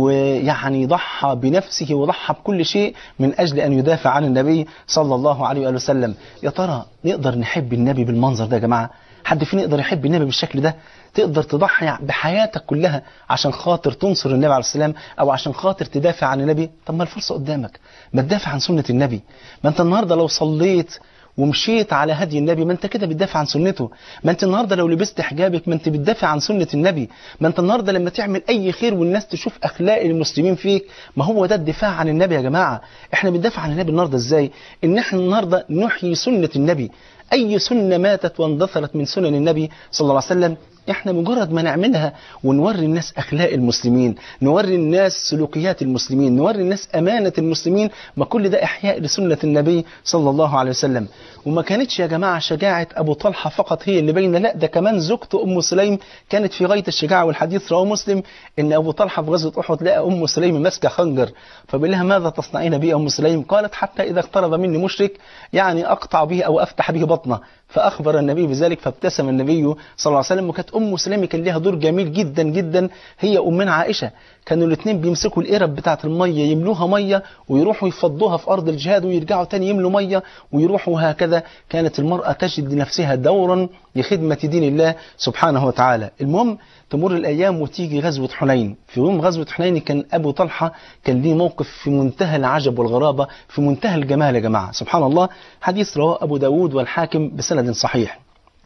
ويعني ضحى بنفسه وضحى بكل شيء من أجل أن يدافع عن النبي صلى الله عليه وآله وسلم يا ترى نقدر نحب النبي بالمنظر ده يا جماعة حد فينا يقدر يحب النبي بالشكل ده تقدر تضحي بحياتك كلها عشان خاطر تنصر النبي عليه السلام او عشان خاطر تدافع عن النبي طب ما الفرصه قدامك ما تدافع عن سنه النبي ما انت النهارده لو صليت ومشيت على هدي النبي ما انت كده بتدافع عن سنته ما انت النهارده لو لبست حجابك ما انت بتدافع عن سنه النبي ما انت النهارده لما تعمل اي خير والناس تشوف اخلاق المسلمين فيك ما هو ده الدفاع عن النبي يا جماعه احنا بندافع عن النبي النهارده ازاي ان احنا النهارده نحيي سنه النبي أي سنة ماتت واندثرت من سنن النبي صلى الله عليه وسلم احنا مجرد ما نعملها ونوري الناس اخلاق المسلمين نوري الناس سلوكيات المسلمين نوري الناس امانه المسلمين ما كل ده احياء لسنه النبي صلى الله عليه وسلم وما كانتش يا جماعه شجاعه ابو طلحه فقط هي اللي باينه لا ده كمان زوجته ام سليم كانت في غايه الشجاعه والحديث رواه مسلم ان ابو طلحه في غزوه احد لقى ام سليم ماسكه خنجر فبيقول لها ماذا تصنعين به ام سليم قالت حتى اذا اقترب مني مشرك يعني اقطع به او افتح به بطنه فاخبر النبي بذلك فابتسم النبي صلى الله عليه وسلم وكانت ام سليم كان ليها دور جميل جدا جدا هي امنا عائشه كانوا الاثنين بيمسكوا القرب بتاعه الميه يملوها ميه ويروحوا يفضوها في ارض الجهاد ويرجعوا تاني يملوا ميه ويروحوا هكذا كانت المراه تجد لنفسها دورا لخدمه دين الله سبحانه وتعالى المهم تمر الايام وتيجي غزوه حنين في يوم غزوه حنين كان ابو طلحه كان ليه موقف في منتهى العجب والغرابه في منتهى الجمال يا جماعه سبحان الله حديث رواه ابو داود والحاكم بسند صحيح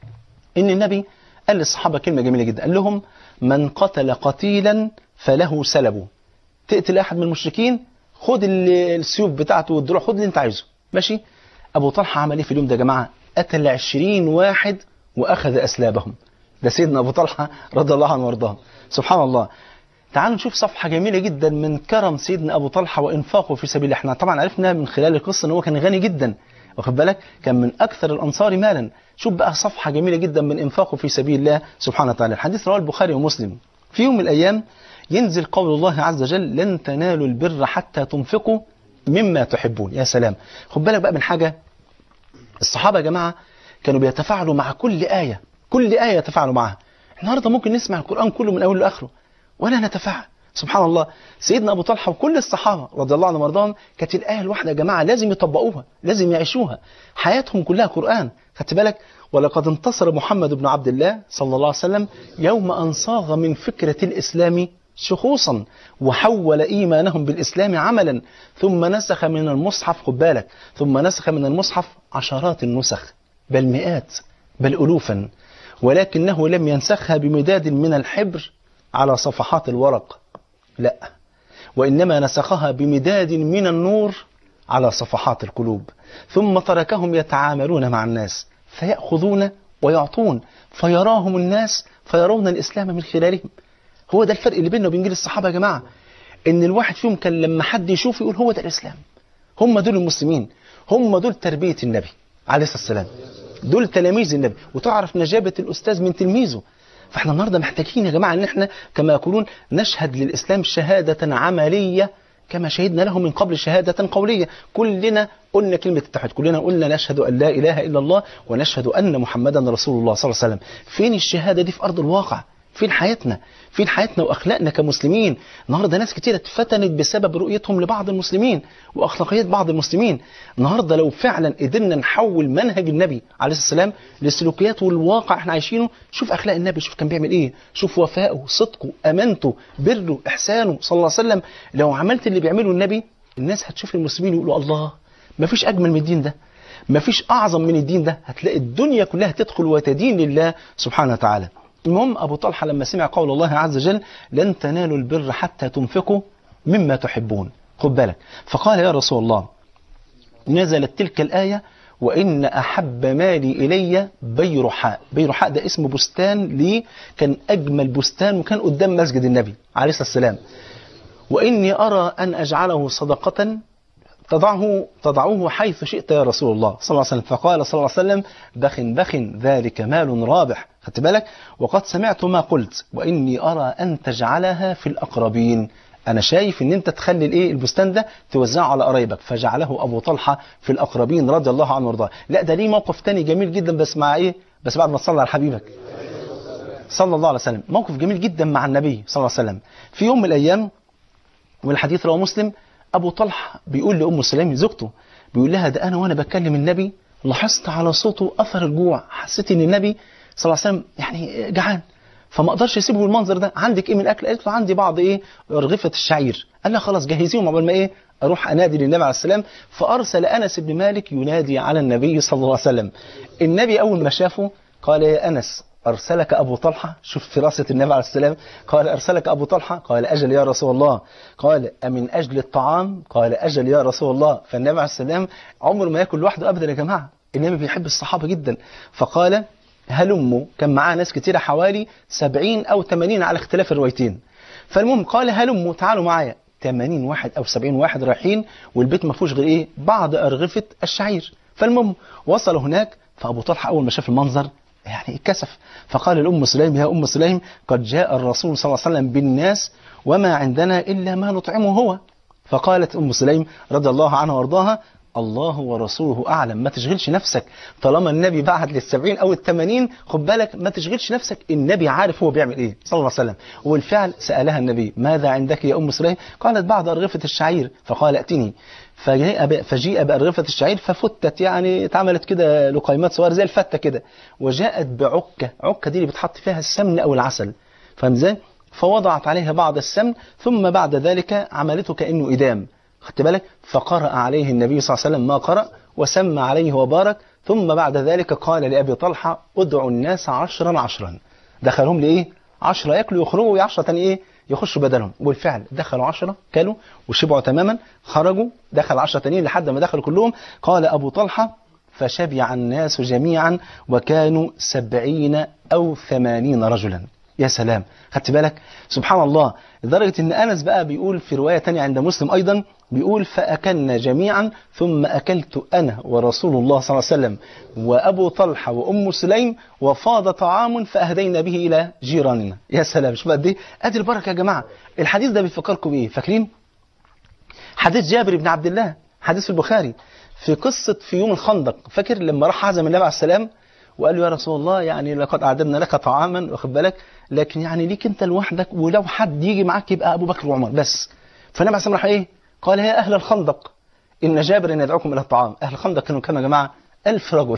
ان النبي قال للصحابه كلمه جميله جدا قال لهم من قتل قتيلا فله سلبه تقتل احد من المشركين خد ال- السيوف بتاعته والدروع خد اللي انت عايزه ماشي ابو طلحه عمل ايه في اليوم ده يا جماعه قتل 20 واحد واخذ اسلابهم ده سيدنا ابو طلحه رضي الله عنه وارضاه سبحان الله تعالوا نشوف صفحة جميلة جدا من كرم سيدنا أبو طلحة وإنفاقه في سبيل الله احنا طبعا عرفنا من خلال القصة أن هو كان غني جدا واخد بالك كان من أكثر الأنصار مالا شوف بقى صفحة جميلة جدا من إنفاقه في سبيل الله سبحانه وتعالى الحديث رواه البخاري ومسلم في يوم من الأيام ينزل قول الله عز وجل لن تنالوا البر حتى تنفقوا مما تحبون يا سلام خد بالك بقى من حاجة الصحابة يا جماعة كانوا بيتفاعلوا مع كل آية كل آية يتفاعلوا معها النهاردة ممكن نسمع القرآن كله من أوله لآخره ولا نتفاعل سبحان الله سيدنا أبو طلحة وكل الصحابة رضي الله عنهم وارضاهم كانت الآية الواحدة يا جماعة لازم يطبقوها لازم يعيشوها حياتهم كلها قرآن خدت بالك ولقد انتصر محمد بن عبد الله صلى الله عليه وسلم يوم أن صاغ من فكرة الإسلام شخوصا وحول إيمانهم بالإسلام عملا ثم نسخ من المصحف خد بالك ثم نسخ من المصحف عشرات النسخ بل مئات بل ألوفا ولكنه لم ينسخها بمداد من الحبر على صفحات الورق لا وإنما نسخها بمداد من النور على صفحات القلوب ثم تركهم يتعاملون مع الناس فيأخذون ويعطون فيراهم الناس فيرون الإسلام من خلالهم هو ده الفرق اللي بيننا وبين جيل الصحابة يا جماعة إن الواحد فيهم كان لما حد يشوفه يقول هو ده الإسلام هم دول المسلمين هم دول تربية النبي عليه الصلاة والسلام دول تلاميذ النبي وتعرف نجابة الأستاذ من تلميذه فاحنا النهارده محتاجين يا جماعه ان احنا كما يقولون نشهد للاسلام شهاده عمليه كما شهدنا له من قبل شهادة قولية كلنا قلنا كلمة التوحيد كلنا قلنا نشهد أن لا إله إلا الله ونشهد أن محمدا رسول الله صلى الله عليه وسلم فين الشهادة دي في أرض الواقع فين حياتنا فين حياتنا وأخلاقنا كمسلمين النهاردة ناس كتيرة اتفتنت بسبب رؤيتهم لبعض المسلمين وأخلاقيات بعض المسلمين النهاردة لو فعلا قدرنا نحول منهج النبي عليه الصلاة والسلام للسلوكيات والواقع احنا عايشينه شوف أخلاق النبي شوف كان بيعمل إيه شوف وفائه صدقه أمانته بره إحسانه صلى الله عليه وسلم لو عملت اللي بيعمله النبي الناس هتشوف المسلمين يقولوا الله ما فيش أجمل من الدين ده ما فيش أعظم من الدين ده هتلاقي الدنيا كلها تدخل وتدين لله سبحانه وتعالى المهم أبو طلحة لما سمع قول الله عز وجل لن تنالوا البر حتى تنفقوا مما تحبون خد بالك فقال يا رسول الله نزلت تلك الآية وإن أحب مالي إلي بيرحاء بيرحاء ده اسم بستان ليه كان أجمل بستان وكان قدام مسجد النبي عليه الصلاة والسلام وإني أرى أن أجعله صدقة تضعه تضعوه حيث شئت يا رسول الله صلى الله عليه وسلم فقال صلى الله عليه وسلم بخ بخ ذلك مال رابح خدت بالك وقد سمعت ما قلت وإني أرى أن تجعلها في الأقربين أنا شايف إن أنت تخلي الإيه البستان ده توزعه على قرايبك فجعله أبو طلحة في الأقربين رضي الله عنه وارضاه لا ده ليه موقف تاني جميل جدا بس مع إيه بس بعد ما تصلي على حبيبك صلى الله عليه وسلم موقف جميل جدا مع النبي صلى الله عليه وسلم في يوم من الأيام والحديث رواه مسلم أبو طلحة بيقول لأم سليم زوجته بيقول لها ده أنا وأنا بكلم النبي لاحظت على صوته أثر الجوع حسيت إن النبي صلى الله عليه وسلم يعني جعان فما اقدرش اسيبه بالمنظر ده عندك ايه من الاكل قالت له عندي بعض ايه رغيفه الشعير قال لها خلاص جهزيهم قبل ما ايه اروح انادي للنبي عليه السلام فارسل انس بن مالك ينادي على النبي صلى الله عليه وسلم النبي اول ما شافه قال يا انس أرسلك أبو طلحة شوف فراسة النبي عليه السلام قال أرسلك أبو طلحة قال أجل يا رسول الله قال أمن أجل الطعام قال أجل يا رسول الله فالنبي عليه السلام عمره ما يأكل لوحده أبدا يا جماعة النبي بيحب الصحابة جدا فقال هلموا كان معاه ناس كتيرة حوالي 70 أو 80 على اختلاف الروايتين فالمهم قال هلموا تعالوا معايا 80 واحد أو 70 واحد رايحين والبيت ما فيهوش غير إيه بعض أرغفة الشعير فالمهم وصلوا هناك فأبو طلحة أول ما شاف المنظر يعني اتكسف فقال لأم سليم يا أم سليم قد جاء الرسول صلى الله عليه وسلم بالناس وما عندنا إلا ما نطعمه هو فقالت أم سليم رضي الله عنها وارضاها الله ورسوله أعلم ما تشغلش نفسك طالما النبي بعت للسبعين أو الثمانين خد بالك ما تشغلش نفسك النبي عارف هو بيعمل إيه صلى الله عليه وسلم والفعل سألها النبي ماذا عندك يا أم سليم قالت بعض أرغفة الشعير فقال أتني فجاء ب- فجيء بأرغفة الشعير ففتت يعني اتعملت كده لقيمات صغيرة زي الفتة كده وجاءت بعكة عكة دي اللي بتحط فيها السمن أو العسل فاهم ازاي؟ فوضعت عليها بعض السمن ثم بعد ذلك عملته كأنه إدام خدت بالك فقرأ عليه النبي صلى الله عليه وسلم ما قرأ وسمى عليه وبارك ثم بعد ذلك قال لأبي طلحة ادعوا الناس عشرا عشرا دخلهم لإيه عشرة ياكلوا يخرجوا عشرة تاني إيه يخشوا بدلهم وبالفعل دخلوا عشرة كلوا وشبعوا تماما خرجوا دخل عشرة تانيين لحد ما دخلوا كلهم قال أبو طلحة فشبع الناس جميعا وكانوا سبعين أو ثمانين رجلا يا سلام خدت بالك سبحان الله لدرجة ان انس بقى بيقول في رواية تانية عند مسلم ايضا بيقول فاكلنا جميعا ثم اكلت انا ورسول الله صلى الله عليه وسلم وابو طلحة وام سليم وفاض طعام فاهدينا به الى جيراننا يا سلام شوف قد ايه ادي البركة يا جماعة الحديث ده بيفكركم ايه فاكرين حديث جابر بن عبد الله حديث في البخاري في قصة في يوم الخندق فاكر لما راح عزم النبي عليه السلام وقال له يا رسول الله يعني لقد أعددنا لك طعاما واخد بالك لكن يعني ليك أنت لوحدك ولو حد يجي معاك يبقى أبو بكر وعمر بس فالنبي عليه السلام راح إيه قال يا أهل الخندق إن جابر يدعوكم إلى الطعام أهل الخندق كانوا كام يا جماعة ألف رجل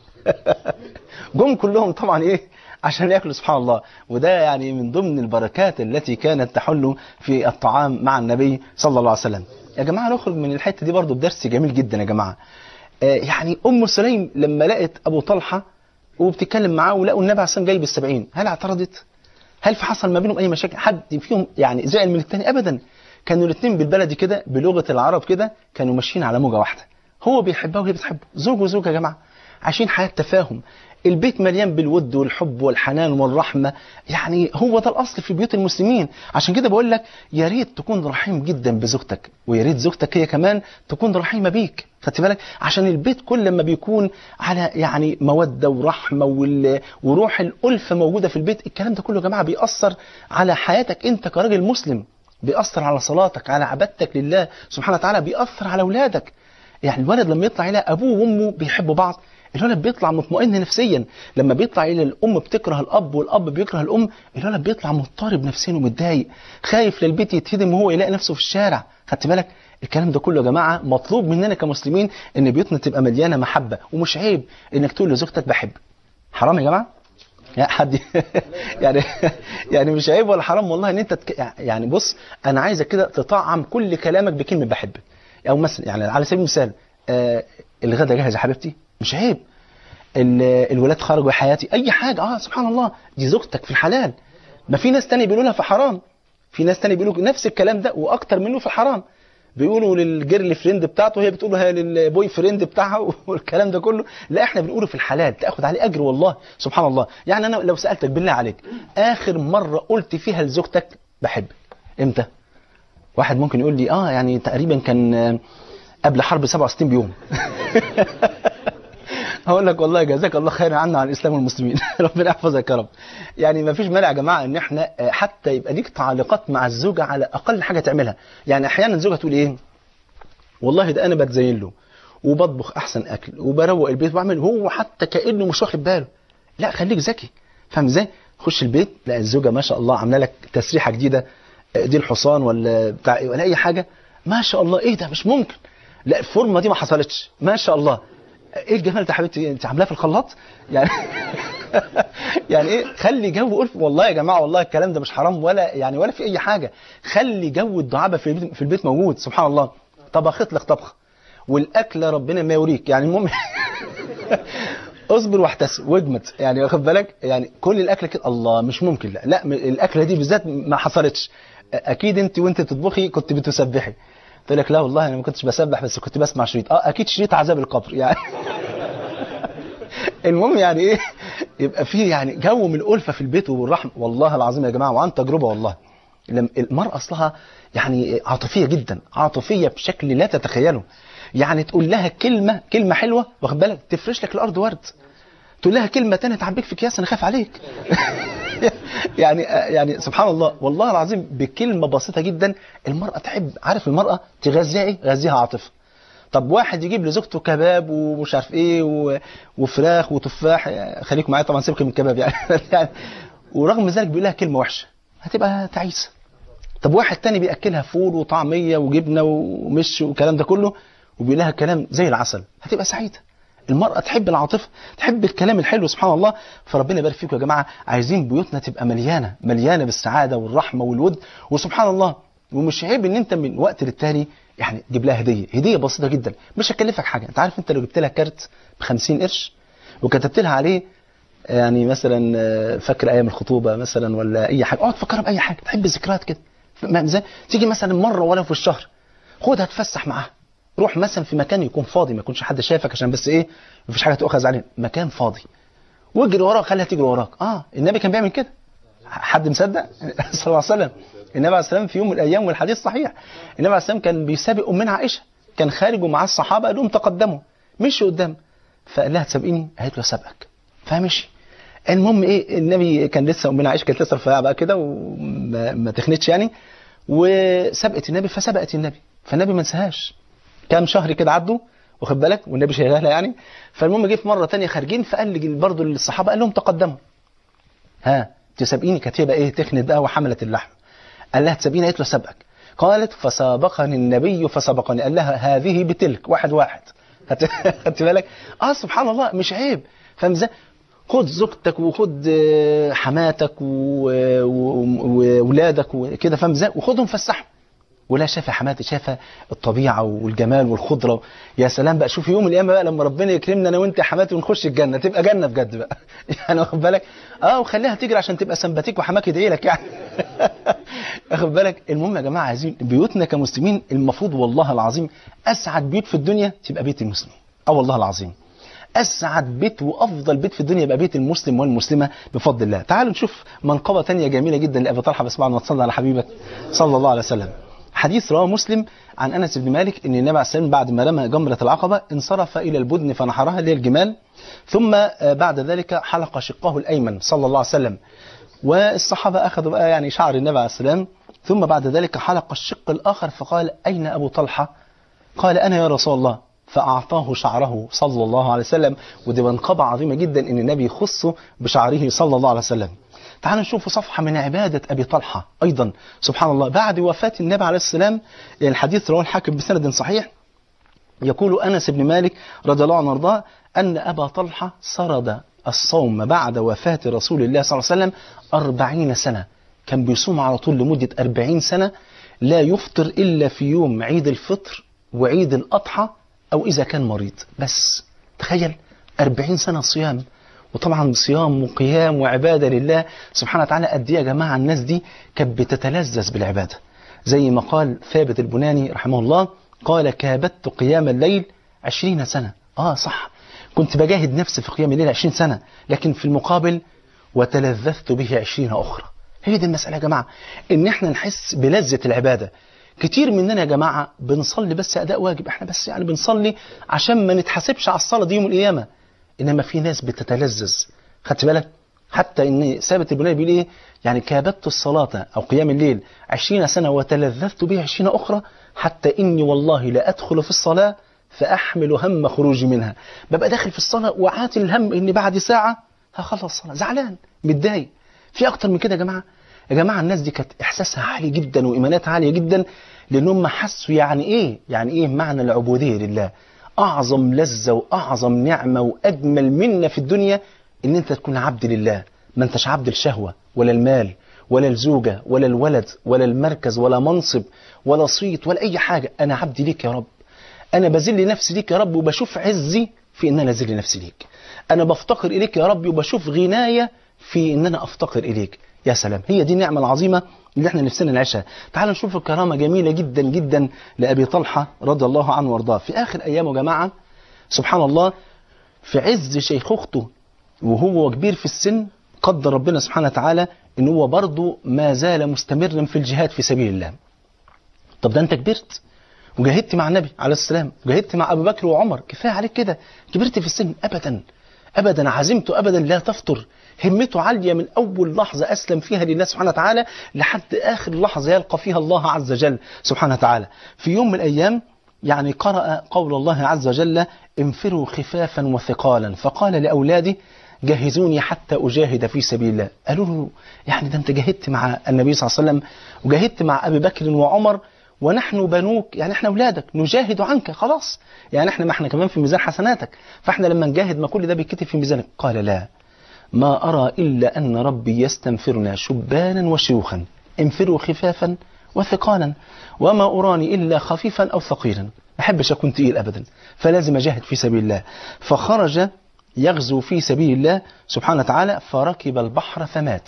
جم كلهم طبعا إيه عشان ياكلوا سبحان الله وده يعني من ضمن البركات التي كانت تحل في الطعام مع النبي صلى الله عليه وسلم يا جماعة نخرج من الحتة دي برضو بدرس جميل جدا يا جماعة آه يعني أم سليم لما لقت أبو طلحة وبتتكلم معاه ولقوا النبي عليه الصلاة جايب السبعين هل اعترضت؟ هل في حصل ما بينهم أي مشاكل؟ حد فيهم يعني زعل من التاني؟ أبدا كانوا الاثنين بالبلدي كده بلغة العرب كده كانوا ماشيين على موجة واحدة هو بيحبها وهي بتحبه زوج وزوجة يا جماعة عايشين حياة تفاهم البيت مليان بالود والحب والحنان والرحمة يعني هو ده الأصل في بيوت المسلمين عشان كده بقول لك يا ريت تكون رحيم جدا بزوجتك ويا ريت زوجتك هي كمان تكون رحيمة بيك خدت بالك عشان البيت كل ما بيكون على يعني مودة ورحمة وال... وروح الألفة موجودة في البيت الكلام ده كله يا جماعة بيأثر على حياتك أنت كراجل مسلم بيأثر على صلاتك على عبادتك لله سبحانه وتعالى بيأثر على أولادك يعني الولد لما يطلع إلى أبوه وأمه بيحبوا بعض الولد بيطلع مطمئن نفسيا لما بيطلع الى الام بتكره الاب والاب بيكره الام الولد بيطلع مضطرب نفسيا ومتضايق خايف للبيت يتهدم وهو يلاقي نفسه في الشارع خدت بالك الكلام ده كله يا جماعه مطلوب مننا كمسلمين ان بيوتنا تبقى مليانه محبه ومش عيب انك تقول لزوجتك بحب حرام يا جماعه يا حد يعني يعني مش عيب ولا حرام والله ان انت تك... يعني بص انا عايزك كده تطعم كل كلامك بكلمه بحبك او مثلا يعني على سبيل المثال آه الغدا جاهز يا حبيبتي مش عيب الولاد خرجوا حياتي اي حاجه اه سبحان الله دي زوجتك في الحلال ما في ناس تاني بيقولوا لها في حرام في ناس تاني بيقولوا نفس الكلام ده واكتر منه في الحرام بيقولوا للجيرل فريند بتاعته وهي بتقول له للبوي فريند بتاعها والكلام ده كله لا احنا بنقوله في الحلال تاخد عليه اجر والله سبحان الله يعني انا لو سالتك بالله عليك اخر مره قلت فيها لزوجتك بحب امتى واحد ممكن يقول لي اه يعني تقريبا كان قبل حرب 67 بيوم هقول لك والله جزاك الله خيرا عنا عن الاسلام والمسلمين ربنا يحفظك يا رب يعني ما فيش مانع يا جماعه ان احنا حتى يبقى ليك تعليقات مع الزوجه على اقل حاجه تعملها يعني احيانا الزوجه تقول ايه والله ده انا بتزين له وبطبخ احسن اكل وبروق البيت واعمل هو حتى كانه مش واخد باله لا خليك ذكي فاهم ازاي خش البيت لا الزوجه ما شاء الله عامله لك تسريحه جديده دي الحصان ولا بتاع ولا اي حاجه ما شاء الله ايه ده مش ممكن لا الفورمه دي ما حصلتش ما شاء الله ايه الجمال ده يا حبيبتي انت عاملاه في الخلاط يعني يعني ايه خلي جو ألف والله يا جماعه والله الكلام ده مش حرام ولا يعني ولا في اي حاجه خلي جو الدعابه في البيت, في البيت موجود سبحان الله طبخت لك طبخه والاكل ربنا ما يوريك يعني المهم اصبر واحتسب واجمد يعني واخد بالك يعني كل الاكل كده الله مش ممكن لا لا الاكله دي بالذات ما حصلتش اكيد انت وانت بتطبخي كنت بتسبحي تقول لك لا والله انا ما كنتش بسبح بس كنت بسمع شريط اه اكيد شريط عذاب القبر يعني المهم يعني ايه يبقى في يعني جو من الالفه في البيت والرحمه والله العظيم يا جماعه وعن تجربه والله المراه اصلها يعني عاطفيه جدا عاطفيه بشكل لا تتخيله يعني تقول لها كلمه كلمه حلوه واخد بالك تفرش لك الارض ورد تقول لها كلمه ثانيه تعبيك في اكياس انا خايف عليك يعني يعني سبحان الله والله العظيم بكلمه بسيطه جدا المراه تحب عارف المراه تغذيها ايه غذيها عاطفه طب واحد يجيب لزوجته كباب ومش عارف ايه و... وفراخ وتفاح خليكم معايا طبعا سيبكم من الكباب يعني, يعني ورغم ذلك بيقول لها كلمه وحشه هتبقى تعيسه طب واحد تاني بياكلها فول وطعميه وجبنه ومش والكلام ده كله وبيقول لها كلام زي العسل هتبقى سعيده المرأة تحب العاطفة تحب الكلام الحلو سبحان الله فربنا يبارك فيكم يا جماعة عايزين بيوتنا تبقى مليانة مليانة بالسعادة والرحمة والود وسبحان الله ومش عيب ان انت من وقت للتاني يعني تجيب لها هدية هدية بسيطة جدا مش هتكلفك حاجة انت عارف انت لو جبت لها كارت ب 50 قرش وكتبت لها عليه يعني مثلا فاكر ايام الخطوبة مثلا ولا اي حاجة اقعد تفكرها باي حاجة تحب الذكريات كده ازاي تيجي مثلا مرة ولا في الشهر خدها تفسح معاها روح مثلا في مكان يكون فاضي ما يكونش حد شايفك عشان بس ايه مفيش حاجه تؤخذ عليه مكان فاضي واجري وراك خليها تجري وراك اه النبي كان بيعمل كده حد مصدق صلى الله عليه وسلم النبي عليه السلام في يوم من الايام والحديث صحيح النبي عليه السلام كان بيسابق امنا عائشه كان خارج ومعاه الصحابه قال لهم تقدموا مشي قدام فقال لها تسابقيني قالت له سابقك فمشي المهم ايه النبي كان لسه امنا عائشه كانت لسه رفيعه بقى كده وما ما تخنتش يعني وسبقت النبي فسبقت النبي فالنبي ما نساهاش كام شهر كده عدوا واخد بالك والنبي شايلها لها يعني فالمهم جه في مره ثانيه خارجين فقال برضه للصحابه قال لهم تقدموا ها تسابقيني كانت هي بقى ايه تخنت بقى وحملت اللحم قال لها تسابقيني قالت له سبقك قالت فسابقني النبي فسبقني قال لها هذه بتلك واحد واحد خدت بالك اه سبحان الله مش عيب فاهم ازاي خد زوجتك وخد حماتك وولادك وكده فاهم ازاي وخدهم فسحهم ولا شاف يا حماتي شاف الطبيعه والجمال والخضره يا سلام بقى شوف يوم من الايام بقى لما ربنا يكرمنا انا وانت يا حماتي ونخش الجنه تبقى جنه بجد بقى يعني واخد بالك اه وخليها تجري عشان تبقى سمباتيك وحماك يدعي لك يعني واخد بالك المهم يا جماعه عايزين بيوتنا كمسلمين المفروض والله العظيم اسعد بيوت في الدنيا تبقى بيت المسلمين اه والله العظيم اسعد بيت وافضل بيت في الدنيا يبقى بيت المسلم والمسلمه بفضل الله تعالوا نشوف منقبه ثانيه جميله جدا لابي طلحه بس بعد ما تصلي على حبيبك صلى الله عليه وسلم حديث رواه مسلم عن انس بن مالك ان النبي عليه السلام بعد ما رمى جمره العقبه انصرف الى البدن فنحرها اللي هي الجمال ثم بعد ذلك حلق شقه الايمن صلى الله عليه وسلم والصحابه اخذوا بقى يعني شعر النبي عليه السلام ثم بعد ذلك حلق الشق الاخر فقال اين ابو طلحه؟ قال انا يا رسول الله فاعطاه شعره صلى الله عليه وسلم ودي منقبه عظيمه جدا ان النبي يخصه بشعره صلى الله عليه وسلم. تعالوا نشوف صفحة من عبادة أبي طلحة أيضا سبحان الله بعد وفاة النبي عليه السلام الحديث رواه الحاكم بسند صحيح يقول أنس بن مالك رضي الله عنه وارضاه أن أبا طلحة سرد الصوم بعد وفاة رسول الله صلى الله عليه وسلم أربعين سنة كان بيصوم على طول لمدة أربعين سنة لا يفطر إلا في يوم عيد الفطر وعيد الأضحى أو إذا كان مريض بس تخيل أربعين سنة صيام وطبعا صيام وقيام وعبادة لله سبحانه وتعالى قد ايه يا جماعة الناس دي كانت بتتلذذ بالعبادة زي ما قال ثابت البناني رحمه الله قال كابدت قيام الليل عشرين سنة آه صح كنت بجاهد نفسي في قيام الليل عشرين سنة لكن في المقابل وتلذذت به عشرين أخرى هي دي المسألة يا جماعة إن إحنا نحس بلذة العبادة كتير مننا يا جماعة بنصلي بس أداء واجب إحنا بس يعني بنصلي عشان ما نتحاسبش على الصلاة دي يوم القيامة انما في ناس بتتلذذ خدت بالك حتى ان ثابت البناني بيقول ايه يعني كابدت الصلاة او قيام الليل عشرين سنة وتلذذت به عشرين اخرى حتى اني والله لا ادخل في الصلاة فاحمل هم خروجي منها ببقى داخل في الصلاة وعاتل الهم ان بعد ساعة هخلص الصلاة زعلان متضايق في اكتر من كده يا جماعة يا جماعة الناس دي كانت احساسها عالي جدا وايمانات عالية جدا لانهم حسوا يعني ايه يعني ايه معنى العبودية لله أعظم لذة وأعظم نعمة وأجمل منة في الدنيا إن أنت تكون عبد لله ما أنتش عبد الشهوة ولا المال ولا الزوجة ولا الولد ولا المركز ولا منصب ولا صيت ولا أي حاجة أنا عبد ليك يا رب أنا بذل نفسي ليك يا رب وبشوف عزي في إن أنا أذل نفسي ليك أنا بفتقر إليك يا رب وبشوف غناية في إن أنا أفتقر إليك يا سلام هي دي النعمة العظيمة اللي احنا نفسنا نعيشها تعالوا نشوف الكرامة جميلة جدا جدا لأبي طلحة رضي الله عنه وارضاه في آخر أيامه يا جماعة سبحان الله في عز شيخوخته وهو كبير في السن قدر ربنا سبحانه وتعالى ان هو برضه ما زال مستمرا في الجهاد في سبيل الله طب ده انت كبرت وجاهدت مع النبي عليه السلام وجاهدت مع ابو بكر وعمر كفايه عليك كده كبرت في السن ابدا ابدا عزمته ابدا لا تفطر همته عاليه من اول لحظه اسلم فيها لله سبحانه وتعالى لحد اخر لحظه يلقى فيها الله عز وجل سبحانه وتعالى في يوم من الايام يعني قرأ قول الله عز وجل انفروا خفافا وثقالا فقال لأولاده جهزوني حتى أجاهد في سبيل الله قالوا له يعني ده أنت جاهدت مع النبي صلى الله عليه وسلم وجاهدت مع أبي بكر وعمر ونحن بنوك يعني احنا أولادك نجاهد عنك خلاص يعني احنا ما احنا كمان في ميزان حسناتك فاحنا لما نجاهد ما كل ده بيتكتب في ميزانك قال لا ما أرى إلا أن ربي يستنفرنا شبانا وشيوخا انفروا خفافا وثقالا وما أراني إلا خفيفا أو ثقيلا ما أحبش أكون تقيل أبدا فلازم أجاهد في سبيل الله فخرج يغزو في سبيل الله سبحانه وتعالى فركب البحر فمات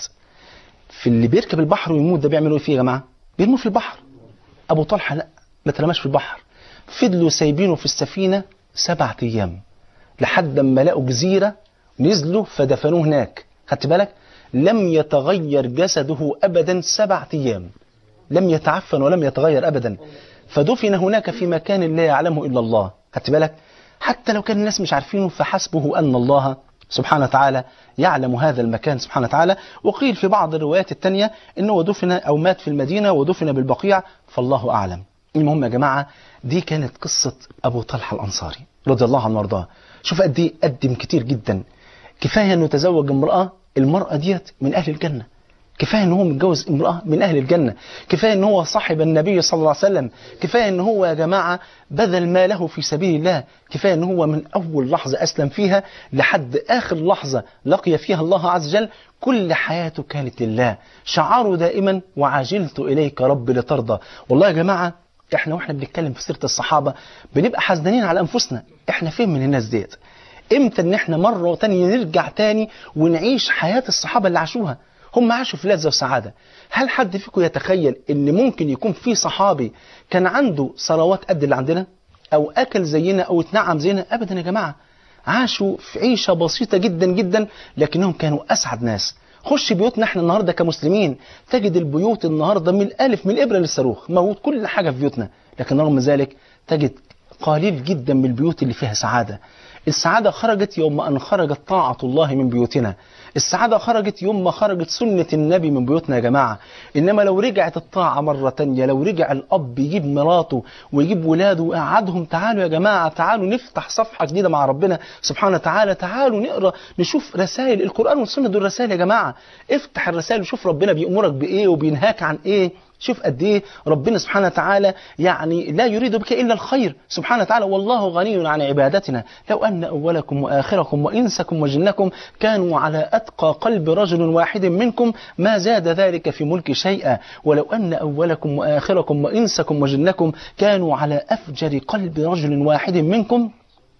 في اللي بيركب البحر ويموت ده بيعملوا ايه فيه يا جماعه بيرموا في البحر ابو طلحه لا ما ترماش في البحر فضلوا سايبينه في السفينه سبعة ايام لحد ما لقوا جزيره نزلوا فدفنوه هناك خدت بالك لم يتغير جسده ابدا سبعة ايام لم يتعفن ولم يتغير ابدا فدفن هناك في مكان لا يعلمه الا الله خدت بالك حتى لو كان الناس مش عارفينه فحسبه أن الله سبحانه وتعالى يعلم هذا المكان سبحانه وتعالى وقيل في بعض الروايات التانية أنه دفن أو مات في المدينة ودفن بالبقيع فالله أعلم المهم يا جماعة دي كانت قصة أبو طلحة الأنصاري رضي الله عنه وارضاه شوف قد ايه قدم كتير جدا كفاية أنه تزوج امرأة المرأة ديت من أهل الجنة كفاية ان هو متجوز امرأة من أهل الجنة كفاية ان هو صاحب النبي صلى الله عليه وسلم كفاية ان هو يا جماعة بذل ماله في سبيل الله كفاية ان هو من أول لحظة أسلم فيها لحد آخر لحظة لقي فيها الله عز وجل كل حياته كانت لله شعاره دائما وعجلت إليك رب لترضى والله يا جماعة احنا واحنا بنتكلم في سيرة الصحابة بنبقى حزنين على أنفسنا احنا فين من الناس ديت امتى ان احنا مرة تانية نرجع تاني ونعيش حياة الصحابة اللي عاشوها هم عاشوا في لذة وسعادة هل حد فيكم يتخيل ان ممكن يكون في صحابي كان عنده ثروات قد اللي عندنا او اكل زينا او اتنعم زينا ابدا يا جماعة عاشوا في عيشة بسيطة جدا جدا لكنهم كانوا اسعد ناس خش بيوتنا احنا النهارده كمسلمين تجد البيوت النهارده من الالف من الابره للصاروخ موجود كل حاجه في بيوتنا لكن رغم ذلك تجد قليل جدا من البيوت اللي فيها سعاده السعاده خرجت يوم ان خرجت طاعه الله من بيوتنا السعادة خرجت يوم ما خرجت سنة النبي من بيوتنا يا جماعة إنما لو رجعت الطاعة مرة تانية لو رجع الأب يجيب مراته ويجيب ولاده ويقعدهم تعالوا يا جماعة تعالوا نفتح صفحة جديدة مع ربنا سبحانه وتعالى تعالوا نقرأ نشوف رسائل القرآن والسنة دول رسائل يا جماعة افتح الرسائل وشوف ربنا بيأمرك بإيه وبينهاك عن إيه شوف قد ايه ربنا سبحانه وتعالى يعني لا يريد بك الا الخير سبحانه وتعالى والله غني عن عبادتنا لو ان اولكم واخركم وانسكم وجنكم كانوا على اتقى قلب رجل واحد منكم ما زاد ذلك في ملك شيئا ولو ان اولكم واخركم وانسكم وجنكم كانوا على افجر قلب رجل واحد منكم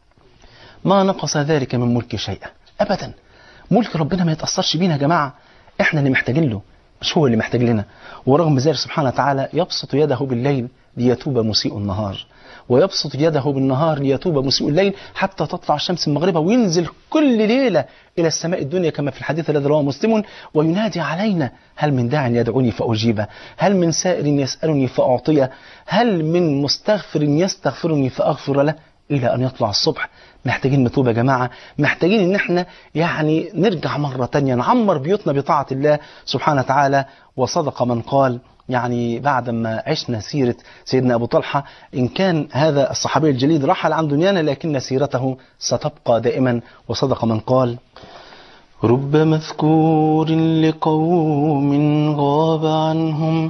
ما نقص ذلك من ملك شيئا ابدا ملك ربنا ما يتاثرش بينا يا جماعه احنا اللي محتاجين له مش هو اللي محتاج لنا ورغم ذلك سبحانه وتعالى يبسط يده بالليل ليتوب مسيء النهار ويبسط يده بالنهار ليتوب مسيء الليل حتى تطلع الشمس المغربة وينزل كل ليلة إلى السماء الدنيا كما في الحديث الذي رواه مسلم وينادي علينا هل من داع يدعوني فأجيبه هل من سائر يسألني فأعطيه هل من مستغفر يستغفرني فأغفر له إلى أن يطلع الصبح محتاجين نتوب يا جماعة محتاجين ان احنا يعني نرجع مرة تانية نعمر بيوتنا بطاعة الله سبحانه وتعالى وصدق من قال يعني بعد ما عشنا سيرة سيدنا أبو طلحة إن كان هذا الصحابي الجليل رحل عن دنيانا لكن سيرته ستبقى دائما وصدق من قال رب مذكور لقوم غاب عنهم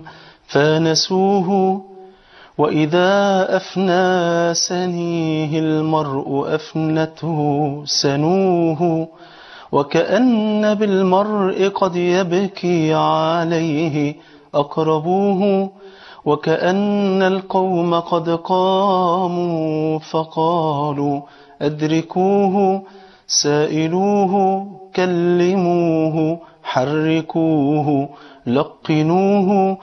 فنسوه وإذا أفنى سنيه المرء أفنته سنوه وكأن بالمرء قد يبكي عليه أقربوه وكأن القوم قد قاموا فقالوا أدركوه سائلوه كلموه حركوه لقنوه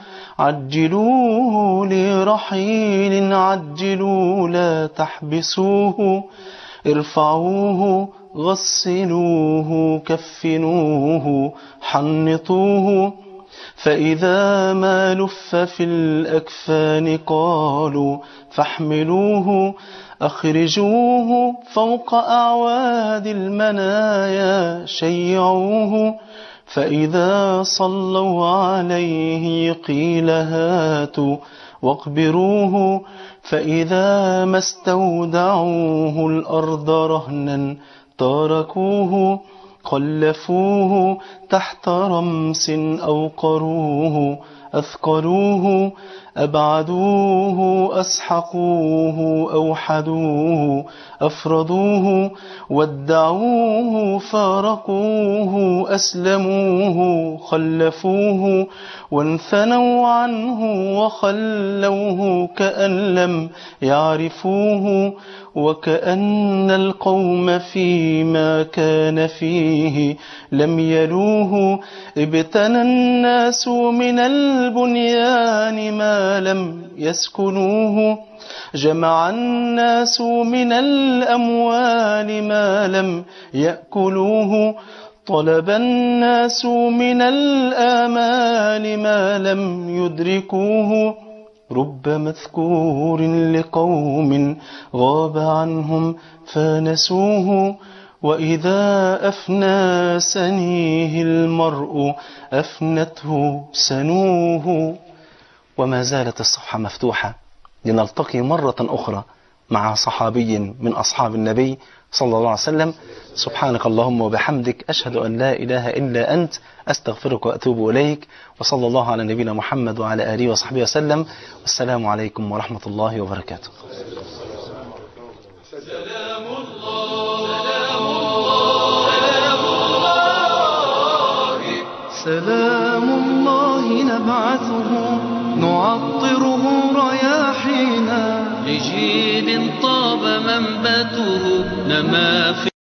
عجلوه لرحيل عجلوا لا تحبسوه ارفعوه غسلوه كفنوه حنطوه فإذا ما لف في الأكفان قالوا فاحملوه أخرجوه فوق أعواد المنايا شيعوه فإذا صلوا عليه قيل هاتوا واقبروه فإذا ما استودعوه الأرض رهنا تركوه خلفوه تحت رمس أوقروه أثقلوه أبعدوه أسحقوه أوحدوه أفرضوه ودعوه فارقوه أسلموه خلفوه وانثنوا عنه وخلوه كأن لم يعرفوه وكأن القوم فيما كان فيه لم يلوه ابتنى الناس من البنيان ما لم يسكنوه جمع الناس من الأموال ما لم يأكلوه طلب الناس من الآمال ما لم يدركوه رب مذكور لقوم غاب عنهم فنسوه وإذا أفنى سنيه المرء أفنته سنوه وما زالت الصفحة مفتوحة لنلتقي مرة أخرى مع صحابي من أصحاب النبي صلى الله عليه وسلم سبحانك اللهم وبحمدك أشهد أن لا إله إلا أنت أستغفرك وأتوب إليك وصلى الله على نبينا محمد وعلى آله وصحبه وسلم والسلام عليكم ورحمة الله وبركاته سلام الله سلام الله سلام الله نبعثه نعطره رياحينا لجيل طاب منبته نما في